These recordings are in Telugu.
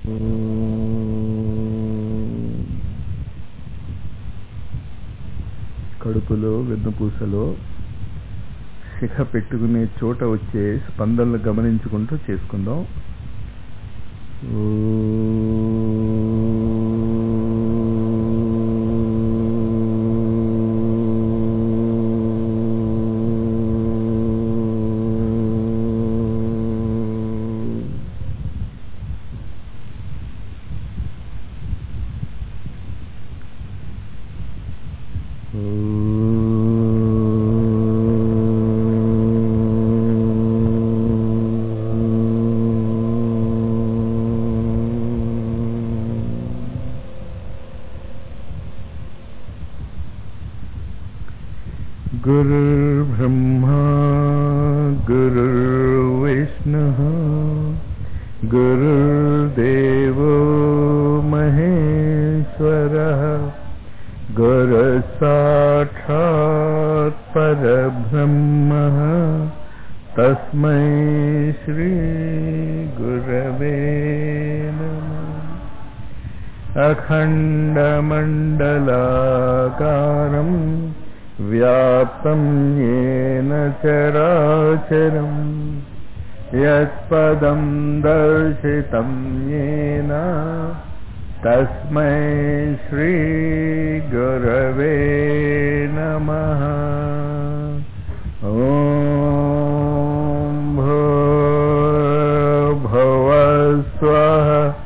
కడుపులో వెన్నుపూసలో శిఖ పెట్టుకునే చోట వచ్చే స్పందనలు గమనించుకుంటూ చేసుకుందాం गुरुर्ब्रह्मा गुरुर्विष्णुः गुरुर्देवो महेश्वरः गुरुसाक्षात् परब्रह्मः तस्मै श्रीगुरवे नमः अखण्डमण्डलाकारम् व्याप्तं येन चराचरम् यत्पदं दर्शितं येन तस्मै श्रीगुरवे नमः ॐ भुवस्वः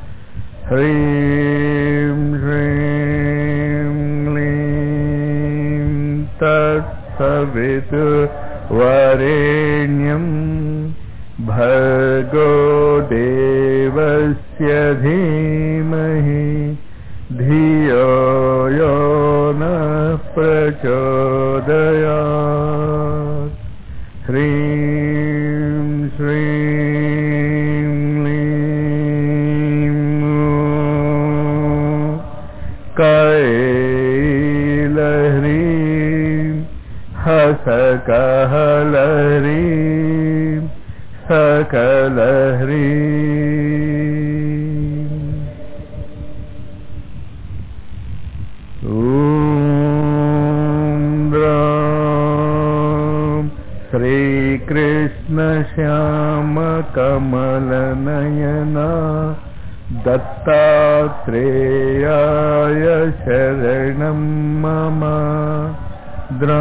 ह्रीं श्रीं क्लीं तत्सवितुर्वरेण्यम् भर्गो देवस्य धीमहि धियो यो नः प्रचोदयात् ह्रीं श्रीं क्लीं कैलह्रीं हसकहलह्रीं सकलह्रीं ॐ द्रां श्रीकृष्णश्यामकमलनयना दत्तात्रेयाय शरणं मम द्रा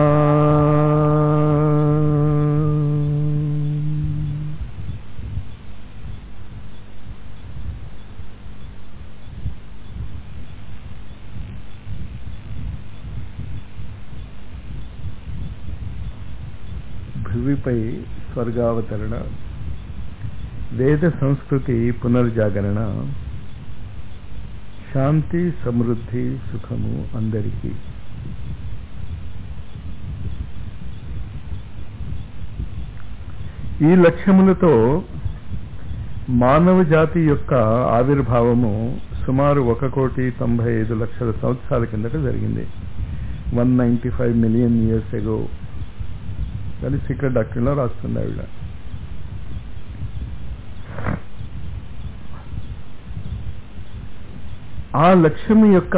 భువిపై స్వర్గావతరణ వేద సంస్కృతి పునర్జాగరణ శాంతి సమృద్ధి సుఖము అందరికీ ఈ లక్ష్యములతో మానవ జాతి యొక్క ఆవిర్భావము సుమారు ఒక కోటి తొంభై ఐదు లక్షల సంవత్సరాల కిందట జరిగింది one ninety five million years ago కానీ సీక్రెట్ డాక్టర్లో రాస్తుంది ఆవిడ ఆ లక్ష్యం యొక్క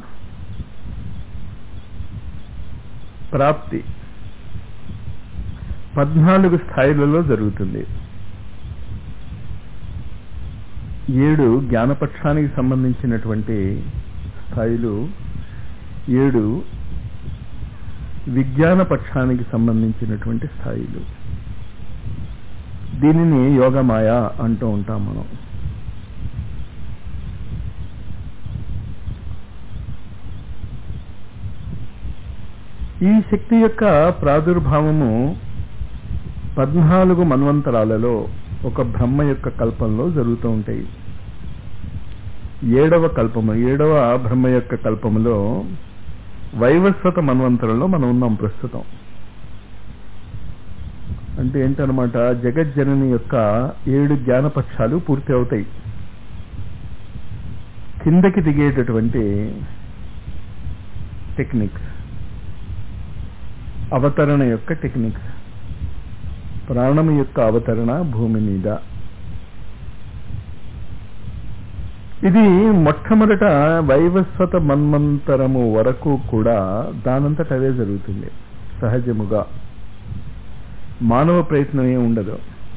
ప్రాప్తి పద్నాలుగు స్థాయిలలో జరుగుతుంది ఏడు జ్ఞానపక్షానికి సంబంధించినటువంటి స్థాయిలు ఏడు విజ్ఞాన పక్షానికి సంబంధించినటువంటి స్థాయిలు దీనిని యోగమాయ అంటూ ఉంటాం మనం ఈ శక్తి యొక్క ప్రాదుర్భావము పద్నాలుగు మన్వంతరాలలో ఒక బ్రహ్మ యొక్క కల్పంలో జరుగుతూ ఉంటాయి ఏడవ కల్పము ఏడవ బ్రహ్మ యొక్క కల్పములో వైవస్వత మన్వంతరంలో మనం ఉన్నాం ప్రస్తుతం అంటే ఏంటనమాట జగజ్జనని యొక్క ఏడు జ్ఞానపక్షాలు పూర్తి అవుతాయి కిందకి దిగేటటువంటి టెక్నిక్స్ అవతరణ యొక్క టెక్నిక్స్ ప్రాణం యొక్క అవతరణ భూమి మీద ఇది మొట్టమొదట వైవస్వత మన్వంతరము వరకు కూడా దానంతట అదే జరుగుతుంది సహజముగా మానవ ప్రయత్నం ఏం ఉండదు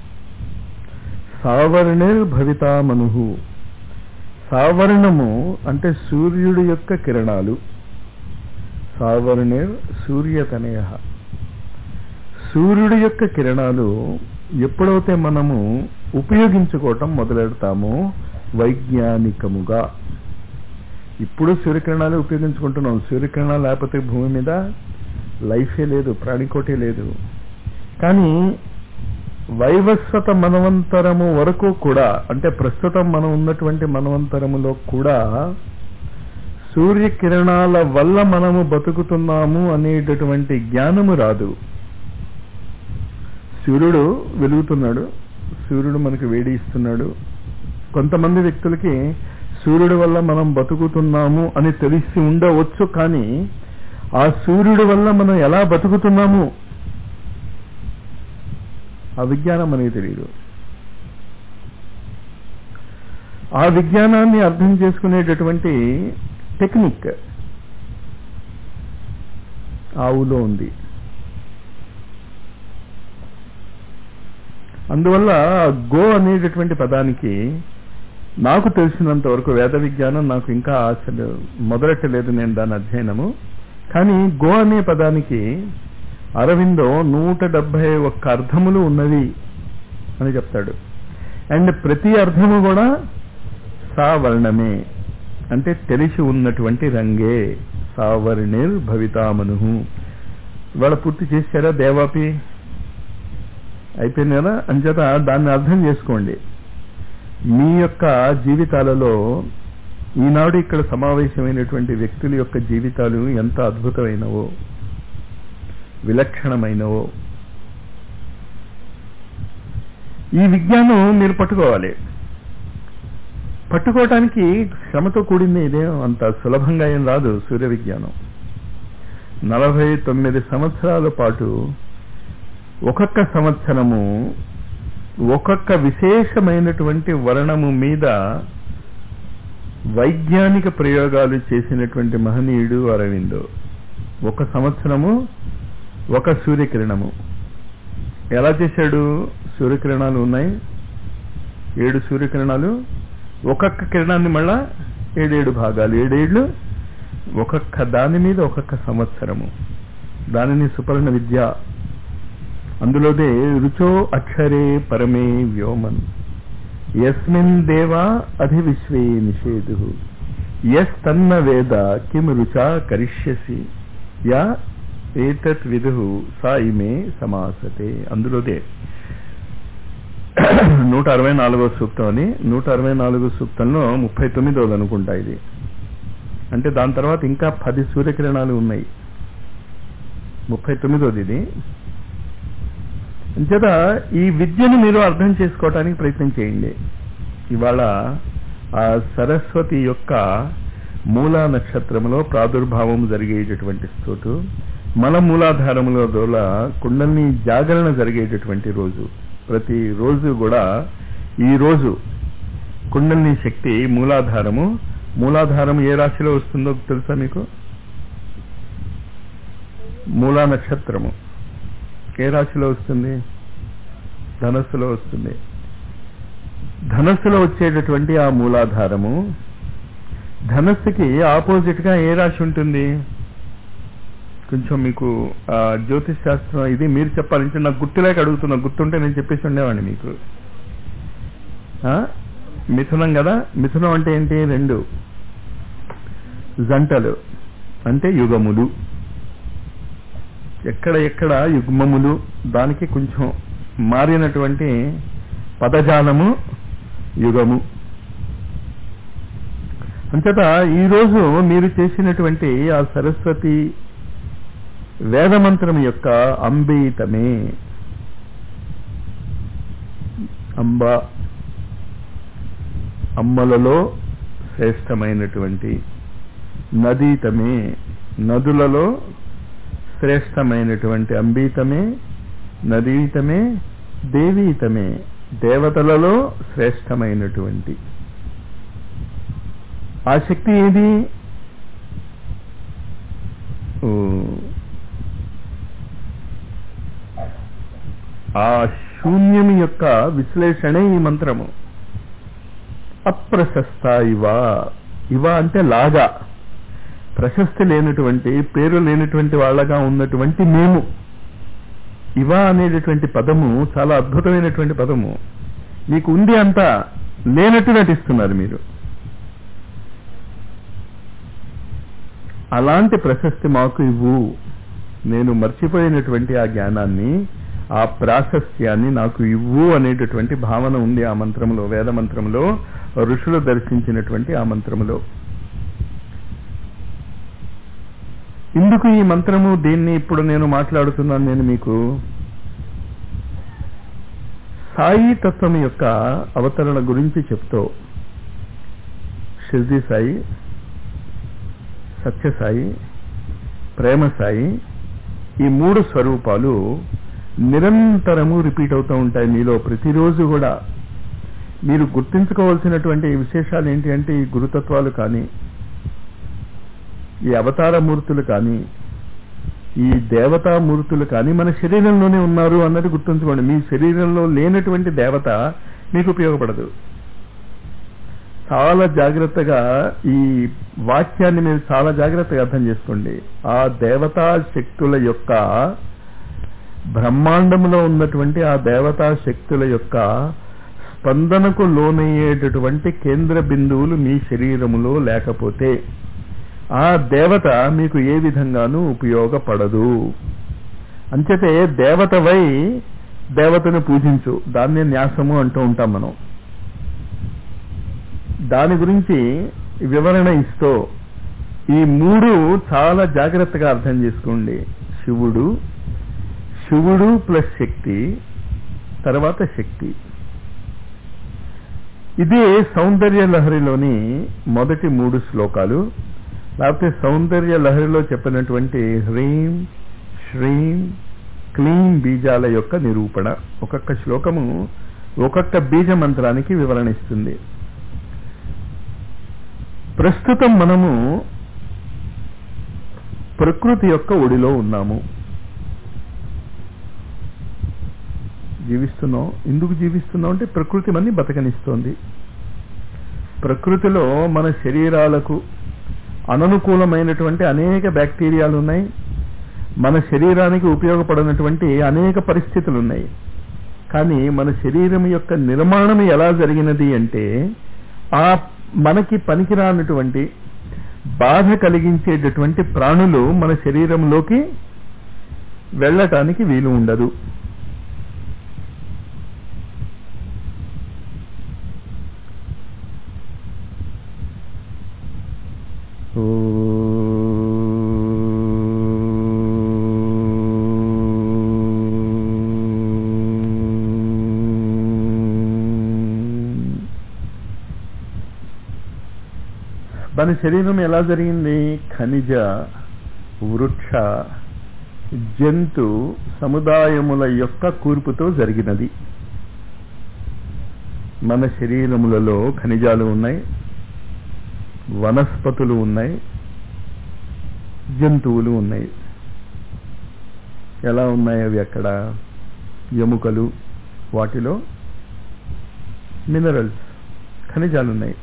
సావర్ణిర్ భవితామనుహు సావర్ణము అంటే సూర్యుడి యొక్క కిరణాలు సావర్ణిర్ సూర్యతనయ సూర్యుడి యొక్క కిరణాలు ఎప్పుడైతే మనము ఉపయోగించుకోవటం మొదలెడతామో వైజ్ఞానికముగా ఇప్పుడు సూర్యకిరణాలు ఉపయోగించుకుంటున్నాం సూర్యకిరణాలు లేకపోతే భూమి మీద లైఫే లేదు ప్రాణికోటే లేదు కానీ వైవస్వత మనవంతరము వరకు కూడా అంటే ప్రస్తుతం మనం ఉన్నటువంటి మనవంతరములో కూడా సూర్యకిరణాల వల్ల మనము బతుకుతున్నాము అనేటటువంటి జ్ఞానము రాదు సూర్యుడు వెలుగుతున్నాడు సూర్యుడు మనకు వేడి ఇస్తున్నాడు కొంతమంది వ్యక్తులకి సూర్యుడి వల్ల మనం బతుకుతున్నాము అని తెలిసి ఉండవచ్చు కానీ ఆ సూర్యుడి వల్ల మనం ఎలా బతుకుతున్నాము ఆ విజ్ఞానం మనకి తెలియదు ఆ విజ్ఞానాన్ని అర్థం చేసుకునేటటువంటి టెక్నిక్ ఆవులో ఉంది అందువల్ల గో అనేటటువంటి పదానికి నాకు తెలిసినంత వరకు వేద విజ్ఞానం నాకు ఇంకా అసలు మొదలెట్టలేదు నేను దాని అధ్యయనము కానీ గో అనే పదానికి అరవిందో నూట డెబ్బై ఒక్క అర్థములు ఉన్నవి అని చెప్తాడు అండ్ ప్రతి అర్థము కూడా సావర్ణమే అంటే తెలిసి ఉన్నటువంటి రంగే సావర్ణిర్ భవితామను ఇవాళ పూర్తి చేశారా దేవాపి అయిపోయింది కదా అంచేత దాన్ని అర్థం చేసుకోండి మీ యొక్క జీవితాలలో ఈనాడు ఇక్కడ సమావేశమైనటువంటి వ్యక్తుల యొక్క జీవితాలు ఎంత అద్భుతమైనవో విలక్షణమైనవో ఈ విజ్ఞానం మీరు పట్టుకోవాలి పట్టుకోవటానికి శ్రమతో కూడింది ఇదేం అంత సులభంగా ఏం రాదు సూర్య విజ్ఞానం నలభై తొమ్మిది సంవత్సరాల పాటు ఒక్కొక్క సంవత్సరము ఒక్కొక్క విశేషమైనటువంటి వర్ణము మీద వైజ్ఞానిక ప్రయోగాలు చేసినటువంటి మహనీయుడు అరవిందో ఒక సంవత్సరము ఒక సూర్యకిరణము ఎలా చేశాడు సూర్యకిరణాలు ఉన్నాయి ఏడు సూర్యకిరణాలు ఒక్కొక్క కిరణాన్ని మళ్ళా ఏడేడు భాగాలు ఏడేళ్లు ఒక్కొక్క దాని మీద ఒక్కొక్క సంవత్సరము దానిని సుపర్ణ విద్య అందులోదే రుచో అక్షరే పరమే వ్యోమన్ యస్మిన్ దేవా అధివిశ్వే నిషేధు ఎస్ తన్న వేద కిం రుచా కరిష్యసి యా ఏతత్ విధు సా ఇమే సమాసతే అందులోదే నూట అరవై నాలుగో సూక్తం అని నూట అరవై నాలుగో సూక్తంలో ముప్పై తొమ్మిదోది అనుకుంటా ఇది అంటే దాని తర్వాత ఇంకా పది సూర్యకిరణాలు ఉన్నాయి ముప్పై తొమ్మిదోది ఇది అంచేత ఈ విద్యను మీరు అర్థం చేసుకోవటానికి ప్రయత్నం చేయండి ఇవాళ ఆ సరస్వతి యొక్క మూలా నక్షత్రంలో ప్రాదుర్భావం జరిగేటటువంటి స్తోటు మన మూలాధారములో దోల కుండల్ని జాగరణ జరిగేటటువంటి రోజు ప్రతి రోజు కూడా ఈ రోజు కుండల్ని శక్తి మూలాధారము మూలాధారం ఏ రాశిలో వస్తుందో తెలుసా మీకు మూలా నక్షత్రము ఏ రాశిలో వస్తుంది ధనస్సులో వస్తుంది ధనస్సులో వచ్చేటటువంటి ఆ మూలాధారము ధనస్సుకి ఆపోజిట్ గా ఏ రాశి ఉంటుంది కొంచెం మీకు ఆ జ్యోతిష్ శాస్త్రం ఇది మీరు చెప్పాలంటే నాకు గుర్తులేక అడుగుతున్నా గుర్తుంటే నేను చెప్పేసి ఉండేవాడిని మీకు ఆ? మిథునం కదా మిథునం అంటే ఏంటి రెండు జంటలు అంటే యుగములు ఎక్కడ ఎక్కడ యుగ్మములు దానికి కొంచెం మారినటువంటి పదజాలము యుగము అంతట ఈరోజు మీరు చేసినటువంటి ఆ సరస్వతి వేదమంత్రం యొక్క అంబీతమే అంబ అమ్మలలో శ్రేష్టమైనటువంటి నదీతమే నదులలో శ్రేష్టమైనటువంటి అంబీతమే నదీతమే దేవీతమే దేవతలలో శ్రేష్టమైనటువంటి ఆ శక్తి ఏది ఓ, ఆ శూన్యం యొక్క విశ్లేషణే ఈ మంత్రము అప్రశస్త ఇవ ఇవ అంటే లాగా ప్రశస్తి లేనటువంటి పేరు లేనటువంటి వాళ్ళగా ఉన్నటువంటి మేము ఇవ అనేటటువంటి పదము చాలా అద్భుతమైనటువంటి పదము మీకు ఉంది అంతా లేనట్టు నటిస్తున్నారు మీరు అలాంటి ప్రశస్తి మాకు ఇవ్వు నేను మర్చిపోయినటువంటి ఆ జ్ఞానాన్ని ఆ ప్రాశస్త్యాన్ని నాకు ఇవ్వు అనేటటువంటి భావన ఉంది ఆ మంత్రంలో వేద మంత్రంలో ఋషులు దర్శించినటువంటి ఆ మంత్రములో ఇందుకు ఈ మంత్రము దీన్ని ఇప్పుడు నేను మాట్లాడుతున్నాను నేను మీకు సాయి తత్వం యొక్క అవతరణ గురించి చెప్తూ షిర్ది సాయి సత్యసాయి ప్రేమ సాయి ఈ మూడు స్వరూపాలు నిరంతరము రిపీట్ అవుతూ ఉంటాయి మీలో ప్రతిరోజు కూడా మీరు గుర్తించుకోవాల్సినటువంటి విశేషాలు ఏంటి అంటే ఈ గురుతత్వాలు కానీ ఈ అవతార మూర్తులు కానీ ఈ దేవతామూర్తులు కానీ మన శరీరంలోనే ఉన్నారు అన్నది గుర్తుంచుకోండి మీ శరీరంలో లేనటువంటి దేవత మీకు ఉపయోగపడదు చాలా జాగ్రత్తగా ఈ వాక్యాన్ని మీరు చాలా జాగ్రత్తగా అర్థం చేసుకోండి ఆ దేవతా శక్తుల యొక్క బ్రహ్మాండంలో ఉన్నటువంటి ఆ దేవతా శక్తుల యొక్క స్పందనకు లోనయ్యేటటువంటి కేంద్ర బిందువులు మీ శరీరములో లేకపోతే ఆ దేవత మీకు ఏ విధంగానూ ఉపయోగపడదు అంచేతే దేవతవై దేవతను పూజించు దాన్నే న్యాసము అంటూ ఉంటాం మనం దాని గురించి వివరణ ఇస్తూ ఈ మూడు చాలా జాగ్రత్తగా అర్థం చేసుకోండి శివుడు శివుడు ప్లస్ శక్తి తర్వాత శక్తి ఇది సౌందర్య లహరిలోని మొదటి మూడు శ్లోకాలు లేకపోతే సౌందర్య లహరిలో చెప్పినటువంటి హ్రీం శ్రీం క్లీం బీజాల యొక్క నిరూపణ ఒక్కొక్క శ్లోకము ఒక్కొక్క బీజ మంత్రానికి వివరణ ఇస్తుంది ప్రస్తుతం మనము ప్రకృతి యొక్క ఒడిలో ఉన్నాము జీవిస్తున్నాం ఎందుకు జీవిస్తున్నాం అంటే ప్రకృతి మన్ని బతకనిస్తోంది ప్రకృతిలో మన శరీరాలకు అననుకూలమైనటువంటి అనేక బ్యాక్టీరియాలు ఉన్నాయి మన శరీరానికి ఉపయోగపడినటువంటి అనేక పరిస్థితులు ఉన్నాయి కానీ మన శరీరం యొక్క నిర్మాణం ఎలా జరిగినది అంటే ఆ మనకి పనికిరానటువంటి బాధ కలిగించేటటువంటి ప్రాణులు మన శరీరంలోకి వెళ్ళటానికి వీలు ఉండదు మన శరీరం ఎలా జరిగింది ఖనిజ వృక్ష జంతు సముదాయముల యొక్క కూర్పుతో జరిగినది మన శరీరములలో ఖనిజాలు ఉన్నాయి వనస్పతులు ఉన్నాయి జంతువులు ఉన్నాయి ఎలా ఉన్నాయి అవి అక్కడ ఎముకలు వాటిలో మినరల్స్ ఖనిజాలు ఉన్నాయి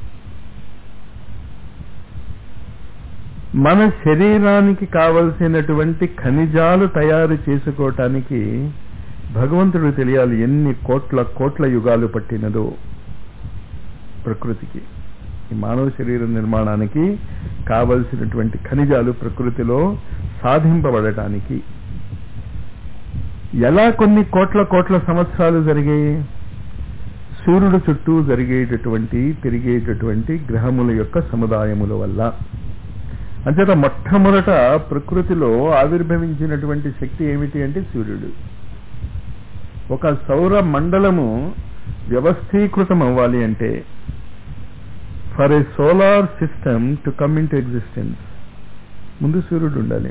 మన శరీరానికి కావలసినటువంటి ఖనిజాలు తయారు చేసుకోవటానికి భగవంతుడు తెలియాలి ఎన్ని కోట్ల కోట్ల యుగాలు పట్టినదో ప్రకృతికి ఈ మానవ శరీర నిర్మాణానికి కావలసినటువంటి ఖనిజాలు ప్రకృతిలో సాధింపబడటానికి ఎలా కొన్ని కోట్ల కోట్ల సంవత్సరాలు జరిగాయి సూర్యుడు చుట్టూ జరిగేటటువంటి తిరిగేటటువంటి గ్రహముల యొక్క సముదాయముల వల్ల అంచేత మొట్టమొదట ప్రకృతిలో ఆవిర్భవించినటువంటి శక్తి ఏమిటి అంటే సూర్యుడు ఒక సౌర మండలము వ్యవస్థీకృతం అవ్వాలి అంటే for a solar system to come into existence ముందు సూర్యుడు ఉండాలి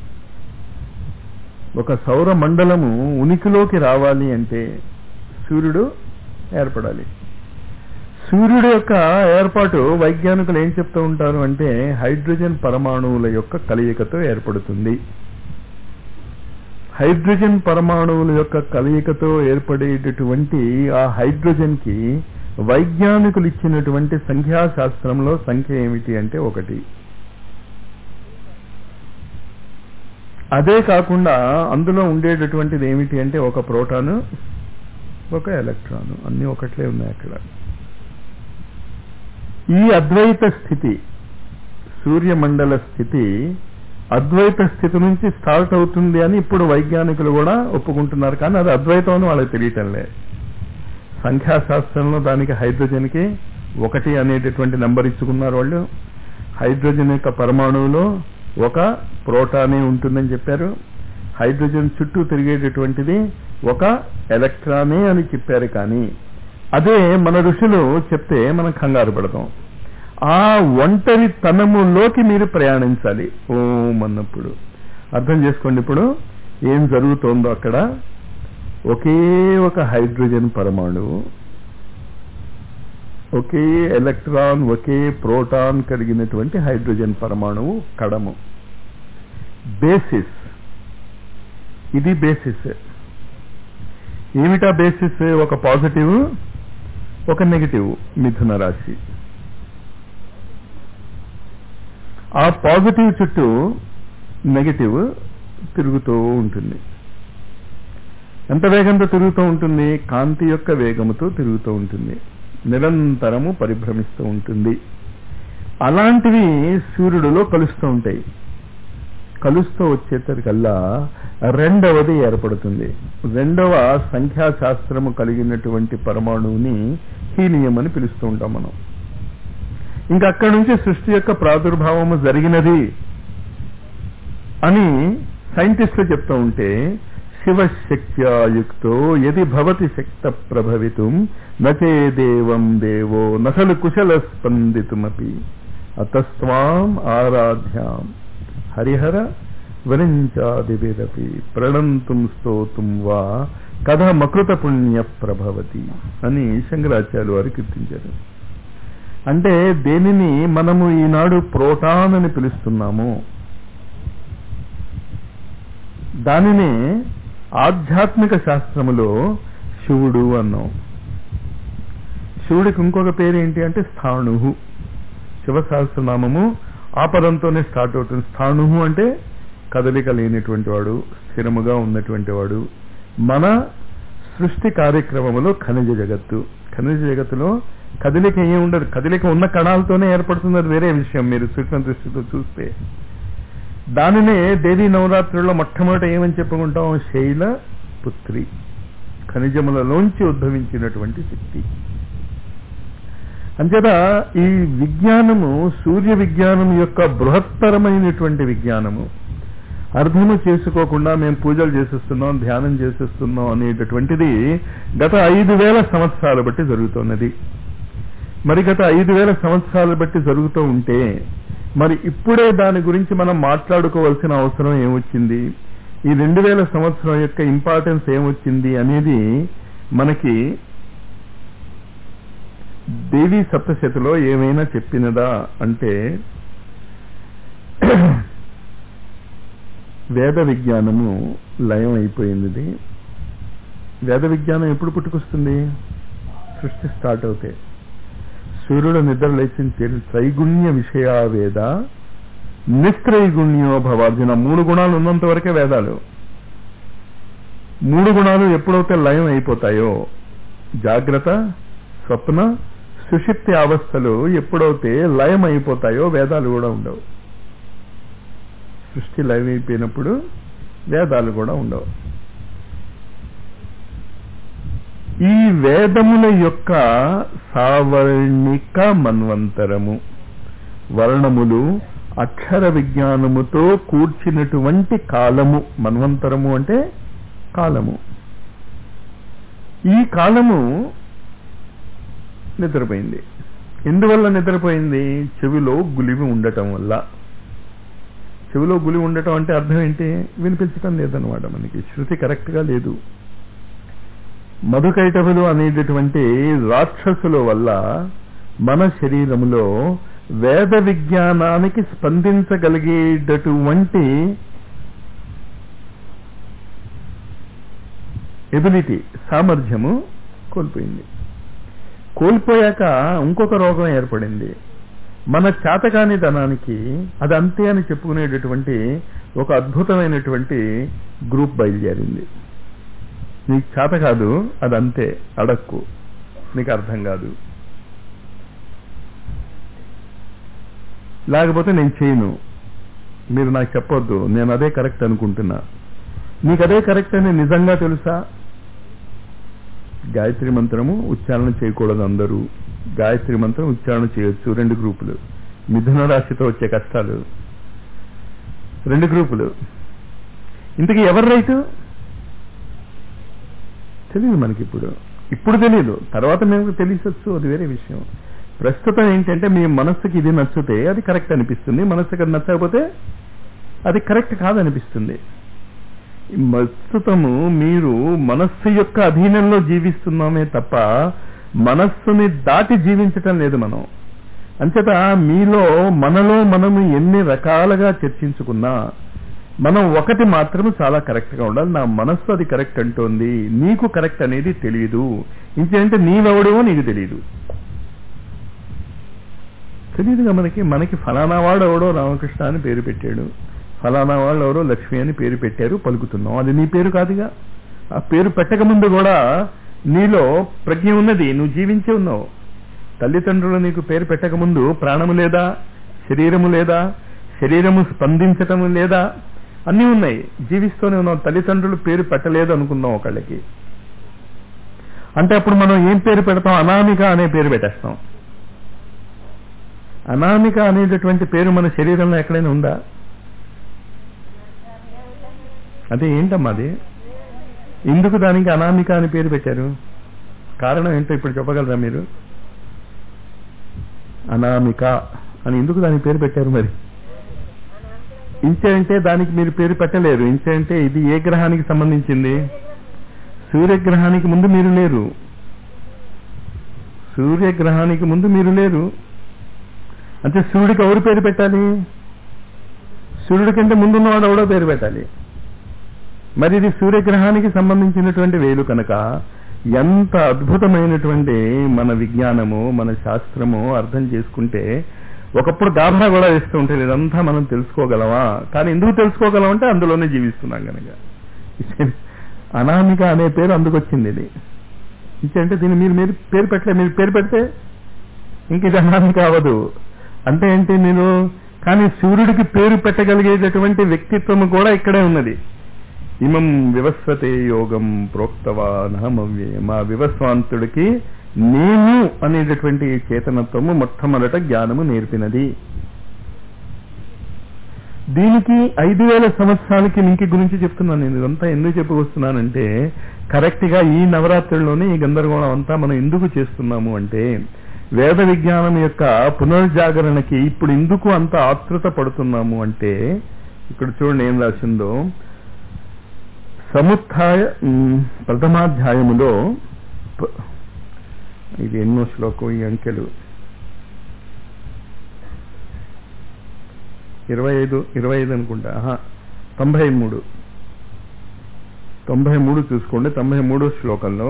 ఒక సౌర మండలము ఉనికిలోకి రావాలి అంటే సూర్యుడు ఏర్పడాలి సూర్యుడు యొక్క ఏర్పాటు వైజ్ఞానికులు ఏం చెప్తూ ఉంటారు అంటే హైడ్రోజన్ పరమాణువుల యొక్క కలయికతో ఏర్పడుతుంది హైడ్రోజన్ పరమాణువుల యొక్క కలయికతో ఏర్పడేటటువంటి ఆ హైడ్రోజన్ కి వైజ్ఞానికులు ఇచ్చినటువంటి సంఖ్యాశాస్త్రంలో సంఖ్య ఏమిటి అంటే ఒకటి అదే కాకుండా అందులో ఉండేటటువంటిది ఏమిటి అంటే ఒక ప్రోటాను ఒక ఎలక్ట్రాను అన్ని ఒకట్లే ఉన్నాయి అక్కడ ఈ అద్వైత స్థితి సూర్యమండల స్థితి అద్వైత స్థితి నుంచి స్టార్ట్ అవుతుంది అని ఇప్పుడు వైజ్ఞానికులు కూడా ఒప్పుకుంటున్నారు కానీ అది అద్వైతం అని వాళ్ళకి తెలియటం లేదు సంఖ్యాశాస్త్రంలో దానికి హైడ్రోజన్కి ఒకటి అనేటటువంటి నెంబర్ ఇచ్చుకున్నారు వాళ్ళు హైడ్రోజన్ యొక్క పరమాణువులో ఒక ప్రోటానే ఉంటుందని చెప్పారు హైడ్రోజన్ చుట్టూ తిరిగేటటువంటిది ఒక ఎలక్ట్రానే అని చెప్పారు కానీ అదే మన ఋషులు చెప్తే మనం కంగారు పడతాం ఆ ఒంటరి తనములోకి మీరు ప్రయాణించాలి ఓం అన్నప్పుడు అర్థం చేసుకోండి ఇప్పుడు ఏం జరుగుతోందో అక్కడ ఒకే ఒక హైడ్రోజన్ పరమాణువు ఒకే ఎలక్ట్రాన్ ఒకే ప్రోటాన్ కలిగినటువంటి హైడ్రోజన్ పరమాణువు కడము బేసిస్ ఇది బేసిస్ ఏమిటా బేసిస్ ఒక పాజిటివ్ ఒక నెగిటివ్ మిథున రాశి ఆ పాజిటివ్ చుట్టూ నెగిటివ్ తిరుగుతూ ఉంటుంది ఎంత వేగంతో తిరుగుతూ ఉంటుంది కాంతి యొక్క వేగముతో తిరుగుతూ ఉంటుంది నిరంతరము పరిభ్రమిస్తూ ఉంటుంది అలాంటివి సూర్యుడిలో కలుస్తూ ఉంటాయి కలుస్తూ వచ్చేసరికల్లా రెండవది ఏర్పడుతుంది రెండవ సంఖ్యాశాస్త్రము కలిగినటువంటి పరమాణువుని హీలియం అని పిలుస్తూ ఉంటాం మనం ఇంకా అక్కడి నుంచి సృష్టి యొక్క ప్రాదుర్భావము జరిగినది అని సైంటిస్టులు చెప్తూ ఉంటే శివశక్త్యాయుక్తో యది భవతి శక్త ప్రభవితుం నచే దేవం దేవో నసలు కుశల స్పందితుమపి అతస్వాం ఆరాధ్యాం హరిహర వరించాదివిరపి ప్రణంతుం స్తోతుం వా కథ మకృత పుణ్య ప్రభవతి అని శంకరాచార్య వారు కీర్తించారు అంటే దేనిని మనము ఈనాడు ప్రోటాన్ అని పిలుస్తున్నాము దానినే ఆధ్యాత్మిక శాస్త్రములో శివుడు అన్నాం శివుడికి ఇంకొక పేరు ఏంటి అంటే స్థాణుహు శివ సహస్రనామము ఆ పదంతోనే స్టార్ట్ అవుతుంది స్థాణుహు అంటే కదలిక లేనటువంటి వాడు స్థిరముగా ఉన్నటువంటి వాడు మన సృష్టి కార్యక్రమములో ఖనిజ జగత్తు ఖనిజ జగత్తులో కదలిక ఏమి ఉండదు కదలిక ఉన్న కణాలతోనే ఏర్పడుతుంది అది వేరే విషయం మీరు సూక్ష్మ దృష్టితో చూస్తే దానినే దేవీ నవరాత్రుల్లో మొట్టమొదట ఏమని చెప్పుకుంటాం శైల పుత్రి ఖనిజములలోంచి ఉద్భవించినటువంటి శక్తి అంచేత ఈ విజ్ఞానము సూర్య విజ్ఞానం యొక్క బృహత్తరమైనటువంటి విజ్ఞానము అర్థము చేసుకోకుండా మేము పూజలు చేసేస్తున్నాం ధ్యానం చేసేస్తున్నాం అనేటటువంటిది గత ఐదు వేల సంవత్సరాలు బట్టి జరుగుతున్నది మరి గత ఐదు వేల సంవత్సరాలు బట్టి జరుగుతూ ఉంటే మరి ఇప్పుడే దాని గురించి మనం మాట్లాడుకోవాల్సిన అవసరం ఏమొచ్చింది ఈ రెండు వేల సంవత్సరం యొక్క ఇంపార్టెన్స్ ఏమొచ్చింది అనేది మనకి దేవీ సప్తశతిలో ఏమైనా చెప్పినదా అంటే వేద విజ్ఞానము లయం అయిపోయింది ఇది. వేద విజ్ఞానం ఎప్పుడు పుట్టుకొస్తుంది సృష్టి స్టార్ట్ అవుతే సూర్యుడు నిద్ర లేచిన తేలి త్రైగుణ్య విషయ వేద నిస్త్రైగుణ్యో భవార్జున మూడు గుణాలు ఉన్నంత వరకే వేదాలు మూడు గుణాలు ఎప్పుడైతే లయం అయిపోతాయో జాగ్రత్త స్వప్న సుషిప్తి అవస్థలు ఎప్పుడైతే లయం అయిపోతాయో వేదాలు కూడా ఉండవు సృష్టి లయం అయిపోయినప్పుడు వేదాలు కూడా ఉండవు ఈ వేదముల యొక్క సావర్ణిక మన్వంతరము వర్ణములు అక్షర విజ్ఞానముతో కూర్చినటువంటి కాలము మన్వంతరము అంటే కాలము ఈ కాలము నిద్రపోయింది ఎందువల్ల నిద్రపోయింది చెవిలో గులివి ఉండటం వల్ల చెవిలో గులి ఉండటం అంటే అర్థం ఏంటి వినిపించటం లేదనమాట మనకి శృతి కరెక్ట్గా లేదు మధుకైటవులు అనేటటువంటి రాక్షసుల వల్ల మన శరీరములో వేద విజ్ఞానానికి స్పందించగలిగేటటువంటి ఎబిలిటీ సామర్థ్యము కోల్పోయింది కోల్పోయాక ఇంకొక రోగం ఏర్పడింది మన చేతకాని ధనానికి అది అంతే అని చెప్పుకునేటటువంటి ఒక అద్భుతమైనటువంటి గ్రూప్ బయలుదేరింది నీకు చేత కాదు అది అంతే అడక్కు నీకు అర్థం కాదు లేకపోతే నేను చేయను మీరు నాకు చెప్పొద్దు నేను అదే కరెక్ట్ అనుకుంటున్నా నీకు అదే కరెక్ట్ అని నిజంగా తెలుసా గాయత్రి మంత్రము ఉచ్చారణ చేయకూడదు అందరూ గాయత్రి మంత్రం ఉచ్చారణ చేయొచ్చు రెండు గ్రూపులు మిథున రాశితో వచ్చే కష్టాలు రెండు గ్రూపులు ఇంతకీ ఎవరు రైతు తెలియదు మనకి ఇప్పుడు ఇప్పుడు తెలియదు తర్వాత మేము తెలిసొచ్చు అది వేరే విషయం ప్రస్తుతం ఏంటంటే మీ మనస్సుకి ఇది నచ్చితే అది కరెక్ట్ అనిపిస్తుంది మనస్సుకి అది నచ్చకపోతే అది కరెక్ట్ కాదనిపిస్తుంది ప్రస్తుతము మీరు మనస్సు యొక్క అధీనంలో జీవిస్తున్నామే తప్ప మనస్సుని దాటి జీవించటం లేదు మనం అంచేత మీలో మనలో మనము ఎన్ని రకాలుగా చర్చించుకున్నా మనం ఒకటి మాత్రం చాలా కరెక్ట్ గా ఉండాలి నా మనస్సు అది కరెక్ట్ అంటోంది నీకు కరెక్ట్ అనేది తెలియదు ఇంకేంటే నీవెవడో నీకు తెలియదు తెలియదుగా మనకి మనకి ఫలానా వాడు ఎవడో రామకృష్ణ అని పేరు పెట్టాడు ఫలానా వాళ్ళు ఎవరో లక్ష్మి అని పేరు పెట్టారు పలుకుతున్నాం అది నీ పేరు కాదుగా ఆ పేరు పెట్టక ముందు కూడా నీలో ప్రజ్ఞ ఉన్నది నువ్వు జీవించే ఉన్నావు తల్లిదండ్రులు నీకు పేరు పెట్టక ముందు ప్రాణము లేదా శరీరము లేదా శరీరము స్పందించటము లేదా అన్నీ ఉన్నాయి జీవిస్తూనే ఉన్నాం తల్లిదండ్రులు పేరు పెట్టలేదు అనుకుందాం ఒకళ్ళకి అంటే అప్పుడు మనం ఏం పేరు పెడతాం అనామిక అనే పేరు పెట్టేస్తాం అనామిక అనేటటువంటి పేరు మన శరీరంలో ఎక్కడైనా ఉందా అదే ఏంటమ్మా అది ఎందుకు దానికి అనామిక అని పేరు పెట్టారు కారణం ఏంటో ఇప్పుడు చెప్పగలరా మీరు అనామిక అని ఎందుకు దానికి పేరు పెట్టారు మరి ఇంచే అంటే దానికి మీరు పేరు పెట్టలేరు ఇంచే అంటే ఇది ఏ గ్రహానికి సంబంధించింది సూర్యగ్రహానికి ముందు మీరు లేరు సూర్యగ్రహానికి ముందు మీరు లేరు అంటే సూర్యుడికి ఎవరు పేరు పెట్టాలి సూర్యుడి కంటే ముందున్నవాడు ఎవడో పేరు పెట్టాలి మరి ఇది సూర్యగ్రహానికి సంబంధించినటువంటి వేలు కనుక ఎంత అద్భుతమైనటువంటి మన విజ్ఞానము మన శాస్త్రము అర్థం చేసుకుంటే ఒకప్పుడు గాభరా కూడా వేస్తూ ఉంటుంది ఇదంతా మనం తెలుసుకోగలమా కానీ ఎందుకు తెలుసుకోగలం అంటే అందులోనే జీవిస్తున్నాం కనుక అనామిక అనే పేరు అందుకొచ్చింది ఇది ఇంకంటే దీన్ని మీరు మీరు పేరు పెట్టలే మీరు పేరు పెడితే ఇంక ఇది అనామిక అవ్వదు అంటే ఏంటి మీరు కానీ సూర్యుడికి పేరు పెట్టగలిగేటటువంటి వ్యక్తిత్వము కూడా ఇక్కడే ఉన్నది ఇమం వివస్వతే యోగం ప్రోక్తవానహమవ్యే మా వివస్వాంతుడికి నేను అనేటటువంటి ఈ చేతనత్వము మొట్టమొదట జ్ఞానము నేర్పినది దీనికి ఐదు వేల సంవత్సరాలకి ఇంకి గురించి చెప్తున్నాను నేను ఇదంతా ఎందుకు చెప్పుకొస్తున్నానంటే కరెక్ట్ గా ఈ నవరాత్రుల్లోనే ఈ గందరగోళం అంతా మనం ఎందుకు చేస్తున్నాము అంటే వేద విజ్ఞానం యొక్క పునర్జాగరణకి ఇప్పుడు ఎందుకు అంత ఆతృత పడుతున్నాము అంటే ఇక్కడ చూడండి ఏం రాసిందో సముత్థాయ ప్రథమాధ్యాయములో ఇది ఎన్నో శ్లోకం ఈ అంకెలు ఇరవై ఐదు ఇరవై ఐదు అనుకుంటా తొంభై మూడు తొంభై మూడు చూసుకోండి తొంభై మూడో శ్లోకంలో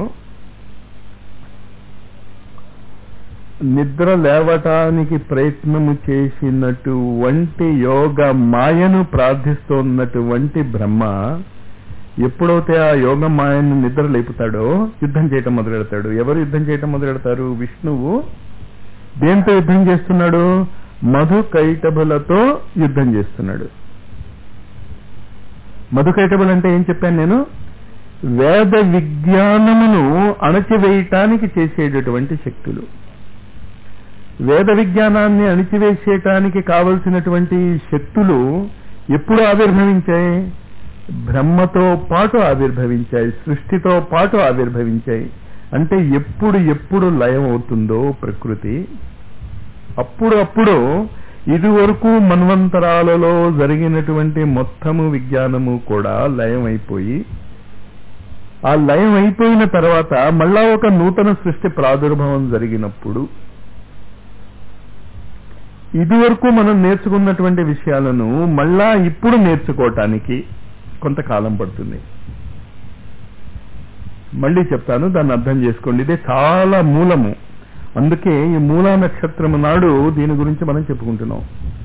నిద్ర లేవటానికి ప్రయత్నము చేసినటువంటి యోగ మాయను ప్రార్థిస్తోన్నటువంటి బ్రహ్మ ఎప్పుడైతే ఆ యోగ మాయను నిద్ర లేపుతాడో యుద్ధం చేయటం మొదలెడతాడు ఎవరు యుద్ధం చేయటం మొదలెడతారు విష్ణువు దేంతో యుద్ధం చేస్తున్నాడు మధు కైటబులతో యుద్ధం చేస్తున్నాడు మధు కైటబులు అంటే ఏం చెప్పాను నేను వేద విజ్ఞానమును అణచివేయటానికి చేసేటటువంటి శక్తులు వేద విజ్ఞానాన్ని అణిచివేసేయటానికి కావలసినటువంటి శక్తులు ఎప్పుడు ఆవిర్భవించాయి బ్రహ్మతో పాటు ఆవిర్భవించాయి సృష్టితో పాటు ఆవిర్భవించాయి అంటే ఎప్పుడు ఎప్పుడు లయం అవుతుందో ప్రకృతి అప్పుడు అప్పుడు ఇదివరకు మన్వంతరాలలో జరిగినటువంటి మొత్తము విజ్ఞానము కూడా లయం అయిపోయి ఆ లయం అయిపోయిన తర్వాత మళ్ళా ఒక నూతన సృష్టి ప్రాదుర్భావం జరిగినప్పుడు ఇదివరకు మనం నేర్చుకున్నటువంటి విషయాలను మళ్ళా ఇప్పుడు నేర్చుకోవటానికి కొంతకాలం పడుతుంది మళ్ళీ చెప్తాను దాన్ని అర్థం చేసుకోండి ఇదే చాలా మూలము అందుకే ఈ మూలా నక్షత్రము నాడు దీని గురించి మనం చెప్పుకుంటున్నాం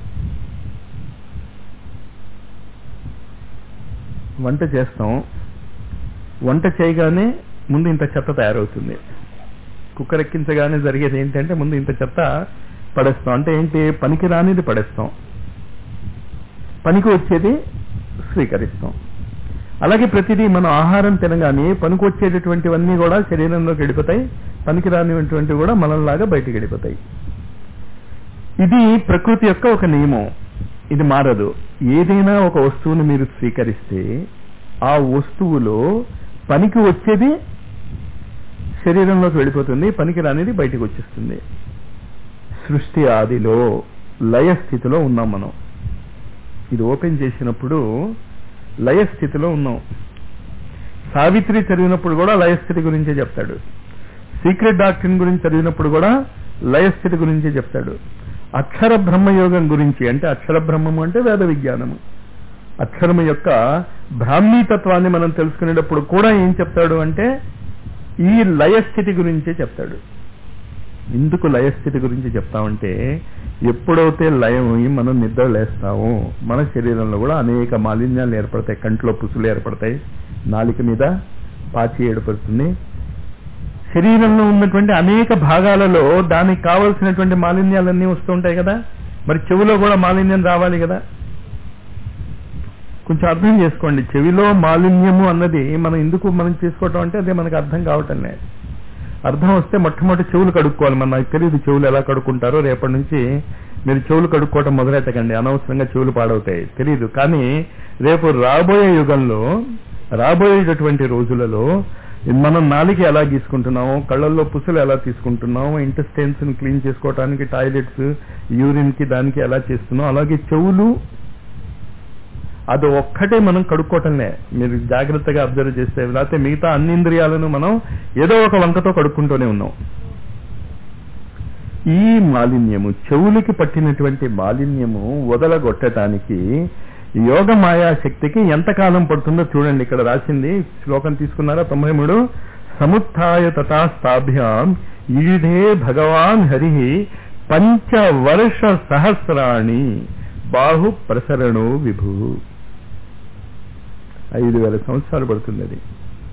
వంట చేస్తాం వంట చేయగానే ముందు ఇంత చెత్త తయారవుతుంది కుక్కర్ ఎక్కించగానే జరిగేది ఏంటంటే ముందు ఇంత చెత్త పడేస్తాం అంటే ఏంటి పనికి రానిది పడేస్తాం పనికి వచ్చేది స్వీకరిస్తాం అలాగే ప్రతిదీ మనం ఆహారం తినగానే పనికి వచ్చేటటువంటివన్నీ కూడా శరీరంలోకి వెళ్ళిపోతాయి పనికి రానిటువంటివి కూడా మనల్లాగా బయటికి వెళ్ళిపోతాయి ఇది ప్రకృతి యొక్క ఒక నియమం ఇది మారదు ఏదైనా ఒక వస్తువుని మీరు స్వీకరిస్తే ఆ వస్తువులో పనికి వచ్చేది శరీరంలోకి వెళ్ళిపోతుంది పనికి రానిది బయటికి వచ్చేస్తుంది సృష్టి ఆదిలో లయ స్థితిలో ఉన్నాం మనం ఇది ఓపెన్ చేసినప్పుడు లయ స్థితిలో ఉన్నాం సావిత్రి చదివినప్పుడు కూడా లయస్థితి గురించే చెప్తాడు సీక్రెట్ డాక్టరీన్ గురించి చదివినప్పుడు కూడా లయస్థితి గురించే చెప్తాడు అక్షర బ్రహ్మయోగం గురించి అంటే అక్షర బ్రహ్మము అంటే వేద విజ్ఞానము అక్షరము యొక్క బ్రాహ్మీతత్వాన్ని మనం తెలుసుకునేటప్పుడు కూడా ఏం చెప్తాడు అంటే ఈ లయస్థితి గురించే చెప్తాడు ఎందుకు లయస్థితి గురించి చెప్తామంటే ఎప్పుడైతే లయం అయ్యి మనం నిద్ర లేస్తామో మన శరీరంలో కూడా అనేక మాలిన్యాలు ఏర్పడతాయి కంట్లో పుసులు ఏర్పడతాయి నాలిక మీద పాచి ఏర్పడుతుంది శరీరంలో ఉన్నటువంటి అనేక భాగాలలో దానికి కావలసినటువంటి మాలిన్యాలన్నీ వస్తుంటాయి కదా మరి చెవిలో కూడా మాలిన్యం రావాలి కదా కొంచెం అర్థం చేసుకోండి చెవిలో మాలిన్యము అన్నది మనం ఎందుకు మనం చేసుకోవటం అంటే అదే మనకు అర్థం కావటం లేదు అర్థం వస్తే మొట్టమొదటి చెవులు కడుక్కోవాలి మన నాకు తెలియదు చెవులు ఎలా కడుక్కుంటారో రేపటి నుంచి మీరు చెవులు కడుక్కోవటం మొదలెట్టకండి అనవసరంగా చెవులు పాడవుతాయి తెలియదు కానీ రేపు రాబోయే యుగంలో రాబోయేటటువంటి రోజులలో మనం నాలిక ఎలా గీసుకుంటున్నాము కళ్ళల్లో పుసులు ఎలా తీసుకుంటున్నాము ఇంటెస్టైన్స్ ని క్లీన్ చేసుకోవడానికి టాయిలెట్స్ యూరిన్ కి దానికి ఎలా చేస్తున్నాం అలాగే చెవులు అది ఒక్కటే మనం కడుక్కోవటంలే మీరు జాగ్రత్తగా అబ్జర్వ్ చేస్తే లేకపోతే మిగతా అన్ని ఇంద్రియాలను మనం ఏదో ఒక వంకతో కడుక్కుంటూనే ఉన్నాం ఈ మాలిన్యము చెవులకి పట్టినటువంటి మాలిన్యము వదలగొట్టడానికి యోగ మాయా శక్తికి ఎంతకాలం పడుతుందో చూడండి ఇక్కడ రాసింది శ్లోకం తీసుకున్నారా తొంభై మూడు సముత్య తథాస్తాభ్యాం ఈఢే భగవాన్ హరి పంచవర్ష సహస్రాణి బాహు ప్రసరణో విభు ఐదు వేల సంవత్సరాలు పడుతుంది అది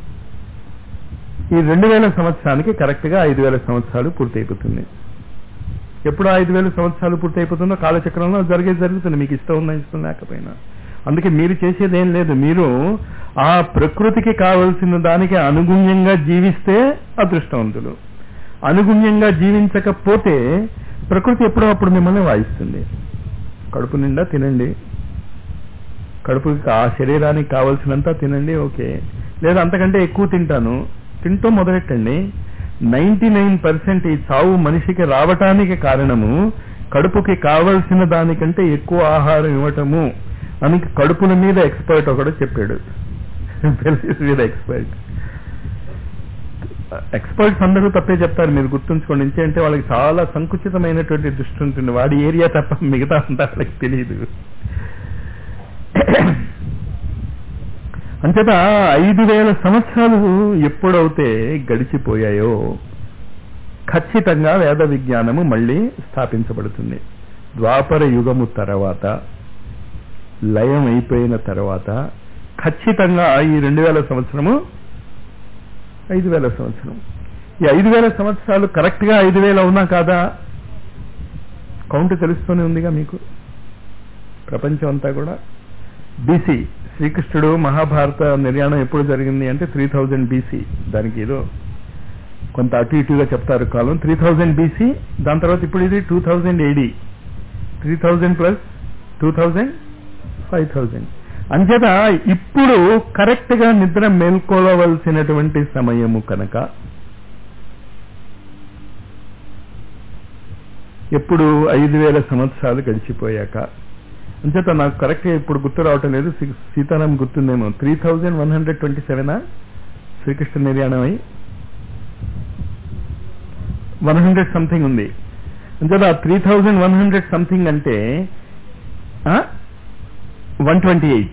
ఈ రెండు వేల సంవత్సరానికి కరెక్ట్ గా ఐదు వేల సంవత్సరాలు పూర్తయిపోతుంది ఎప్పుడు ఐదు వేల సంవత్సరాలు పూర్తయిపోతుందో కాలచక్రంలో జరిగేది జరుగుతుంది మీకు ఇష్టం ఉన్నా ఇష్టం లేకపోయినా అందుకే మీరు చేసేది ఏం లేదు మీరు ఆ ప్రకృతికి కావలసిన దానికి అనుగుణ్యంగా జీవిస్తే అదృష్టవంతులు అనుగుణ్యంగా జీవించకపోతే ప్రకృతి ఎప్పుడో అప్పుడు మిమ్మల్ని వాయిస్తుంది కడుపు నిండా తినండి కడుపుకి ఆ శరీరానికి కావలసినంత తినండి ఓకే లేదా అంతకంటే ఎక్కువ తింటాను తింటూ మొదలెట్టండి నైన్టీ నైన్ పర్సెంట్ ఈ చావు మనిషికి రావటానికి కారణము కడుపుకి కావలసిన దానికంటే ఎక్కువ ఆహారం ఇవ్వటము అని కడుపుల మీద ఎక్స్పర్ట్ ఒకడు చెప్పాడు మీద ఎక్స్పర్ట్ ఎక్స్పర్ట్స్ అందరూ తప్పే చెప్తారు మీరు గుర్తుంచుకోండి నుంచి అంటే వాళ్ళకి చాలా సంకుచితమైనటువంటి దృష్టి ఉంటుంది వాడి ఏరియా తప్ప మిగతా అంతా వాళ్ళకి తెలియదు అంచేత ఐదు వేల సంవత్సరాలు ఎప్పుడైతే గడిచిపోయాయో ఖచ్చితంగా వేద విజ్ఞానము మళ్ళీ స్థాపించబడుతుంది ద్వాపర యుగము తర్వాత లయం అయిపోయిన తర్వాత ఖచ్చితంగా ఈ రెండు వేల సంవత్సరము ఐదు వేల సంవత్సరం ఈ ఐదు వేల సంవత్సరాలు కరెక్ట్ గా ఐదు వేలు అవునా కాదా కౌంట్ తెలుస్తూనే ఉందిగా మీకు ప్రపంచం అంతా కూడా బీసీ శ్రీకృష్ణుడు మహాభారత నిర్యాణం ఎప్పుడు జరిగింది అంటే త్రీ థౌజండ్ బీసీ దానికి ఏదో కొంత అటు ఇటుగా చెప్తారు కాలం త్రీ థౌజండ్ బీసీ దాని తర్వాత ఇప్పుడు ఇది two thousand AD three thousand plus two thousand five thousand అంచేత ఇప్పుడు కరెక్ట్ గా నిద్ర మేల్కోవలసినటువంటి సమయము కనుక ఎప్పుడు ఐదు వేల సంవత్సరాలు గడిచిపోయాక అంచేత నాకు కరెక్ట్ గా ఇప్పుడు గుర్తు రావటం లేదు సీ- సీతారాం గుర్తుందేమో three thousand one hundred twenty సెవెనా శ్రీకృష్ణ నిర్యాణం అయి వన్ హండ్రెడ్ సంథింగ్ ఉంది అంచేత three thousand one hundred something అంటే వన్ ట్వంటీ ఎయిట్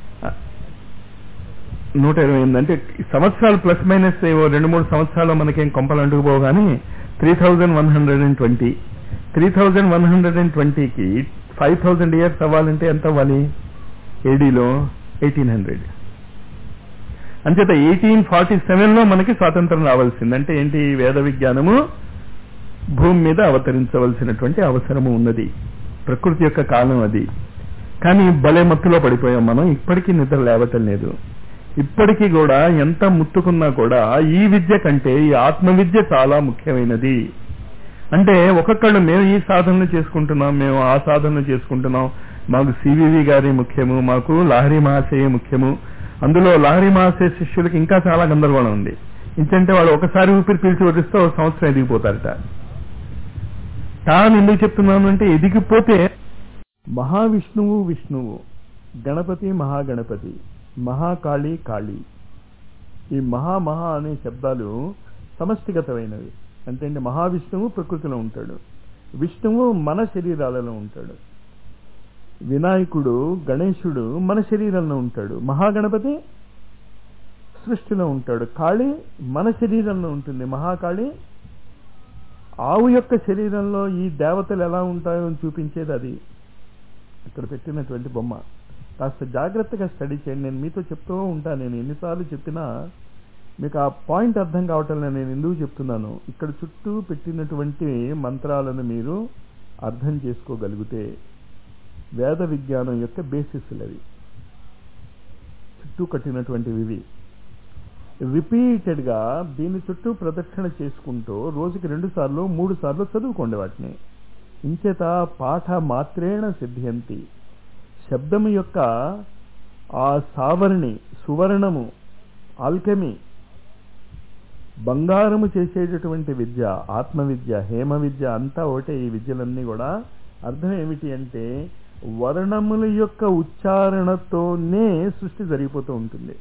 నూట ఇరవై ఎనిమిది అంటే సంవత్సరాలు ప్లస్ మైనస్ ఏవో రెండు మూడు సంవత్సరాలు మనకేం కొంపలు అంటుకుపోవు కానీ three thousand one hundred and twenty three thousand one hundred and ట్వంటీకి ఫైవ్ థౌజండ్ ఇయర్స్ అవ్వాలంటే ఎంత అవ్వాలి ఏడీలో ఎయిటీన్ హండ్రెడ్ అంచేత ఎయిటీన్ ఫార్టీ సెవెన్లో మనకి స్వాతంత్రం రావాల్సింది అంటే ఏంటి వేద విజ్ఞానము భూమి మీద అవతరించవలసినటువంటి అవసరము ఉన్నది ప్రకృతి యొక్క కాలం అది కానీ భలే మత్తులో పడిపోయాం మనం ఇప్పటికీ నిద్ర లేవటం లేదు ఇప్పటికీ కూడా ఎంత ముట్టుకున్నా కూడా ఈ విద్య కంటే ఈ ఆత్మ విద్య చాలా ముఖ్యమైనది అంటే ఒక్కొక్కళ్ళు మేము ఈ సాధనలు చేసుకుంటున్నాం మేము ఆ సాధనలు చేసుకుంటున్నాం మాకు సివివి గారి ముఖ్యము మాకు లహరి మహాశయ ముఖ్యము అందులో లహరి మహాశయ శిష్యులకి ఇంకా చాలా గందరగోళం ఉంది ఇంకంటే వాళ్ళు ఒకసారి ఊపిరి పీల్చి వదిలిస్తే ఒక సంవత్సరం ఎదిగిపోతారట తాను ఎందుకు చెప్తున్నాను అంటే ఎదిగిపోతే మహావిష్ణువు విష్ణువు గణపతి మహాగణపతి మహాకాళి కాళి ఈ మహా మహా అనే శబ్దాలు సమష్టిగతమైనవి అంటే మహావిష్ణువు ప్రకృతిలో ఉంటాడు విష్ణువు మన శరీరాలలో ఉంటాడు వినాయకుడు గణేశుడు మన శరీరంలో ఉంటాడు మహాగణపతి సృష్టిలో ఉంటాడు కాళి మన శరీరంలో ఉంటుంది మహాకాళి ఆవు యొక్క శరీరంలో ఈ దేవతలు ఎలా ఉంటాయో అని చూపించేది అది ఇక్కడ పెట్టినటువంటి బొమ్మ కాస్త జాగ్రత్తగా స్టడీ చేయండి నేను మీతో చెప్తూ ఉంటాను నేను ఎన్నిసార్లు చెప్పినా మీకు ఆ పాయింట్ అర్థం కావటం లేదు నేను ఎందుకు చెప్తున్నాను ఇక్కడ చుట్టూ పెట్టినటువంటి మంత్రాలను మీరు అర్థం చేసుకోగలిగితే వేద విజ్ఞానం యొక్క బేసిస్లు అవి చుట్టూ కట్టినటువంటివి ఇవి రిపీటెడ్ గా దీని చుట్టూ ప్రదక్షిణ చేసుకుంటూ రోజుకి రెండు సార్లు మూడు సార్లు చదువుకోండి వాటిని ఇంచేత పాఠ మాత్రేణ సిద్ధ్యంతి శబ్దము యొక్క ఆ సావరణి సువర్ణము ఆల్కెమి బంగారము చేసేటటువంటి విద్య ఆత్మ విద్య హేమ విద్య అంతా ఒకటే ఈ విద్యలన్నీ కూడా అర్థం ఏమిటి అంటే వర్ణముల యొక్క ఉచ్చారణతోనే సృష్టి జరిగిపోతూ ఉంటుంది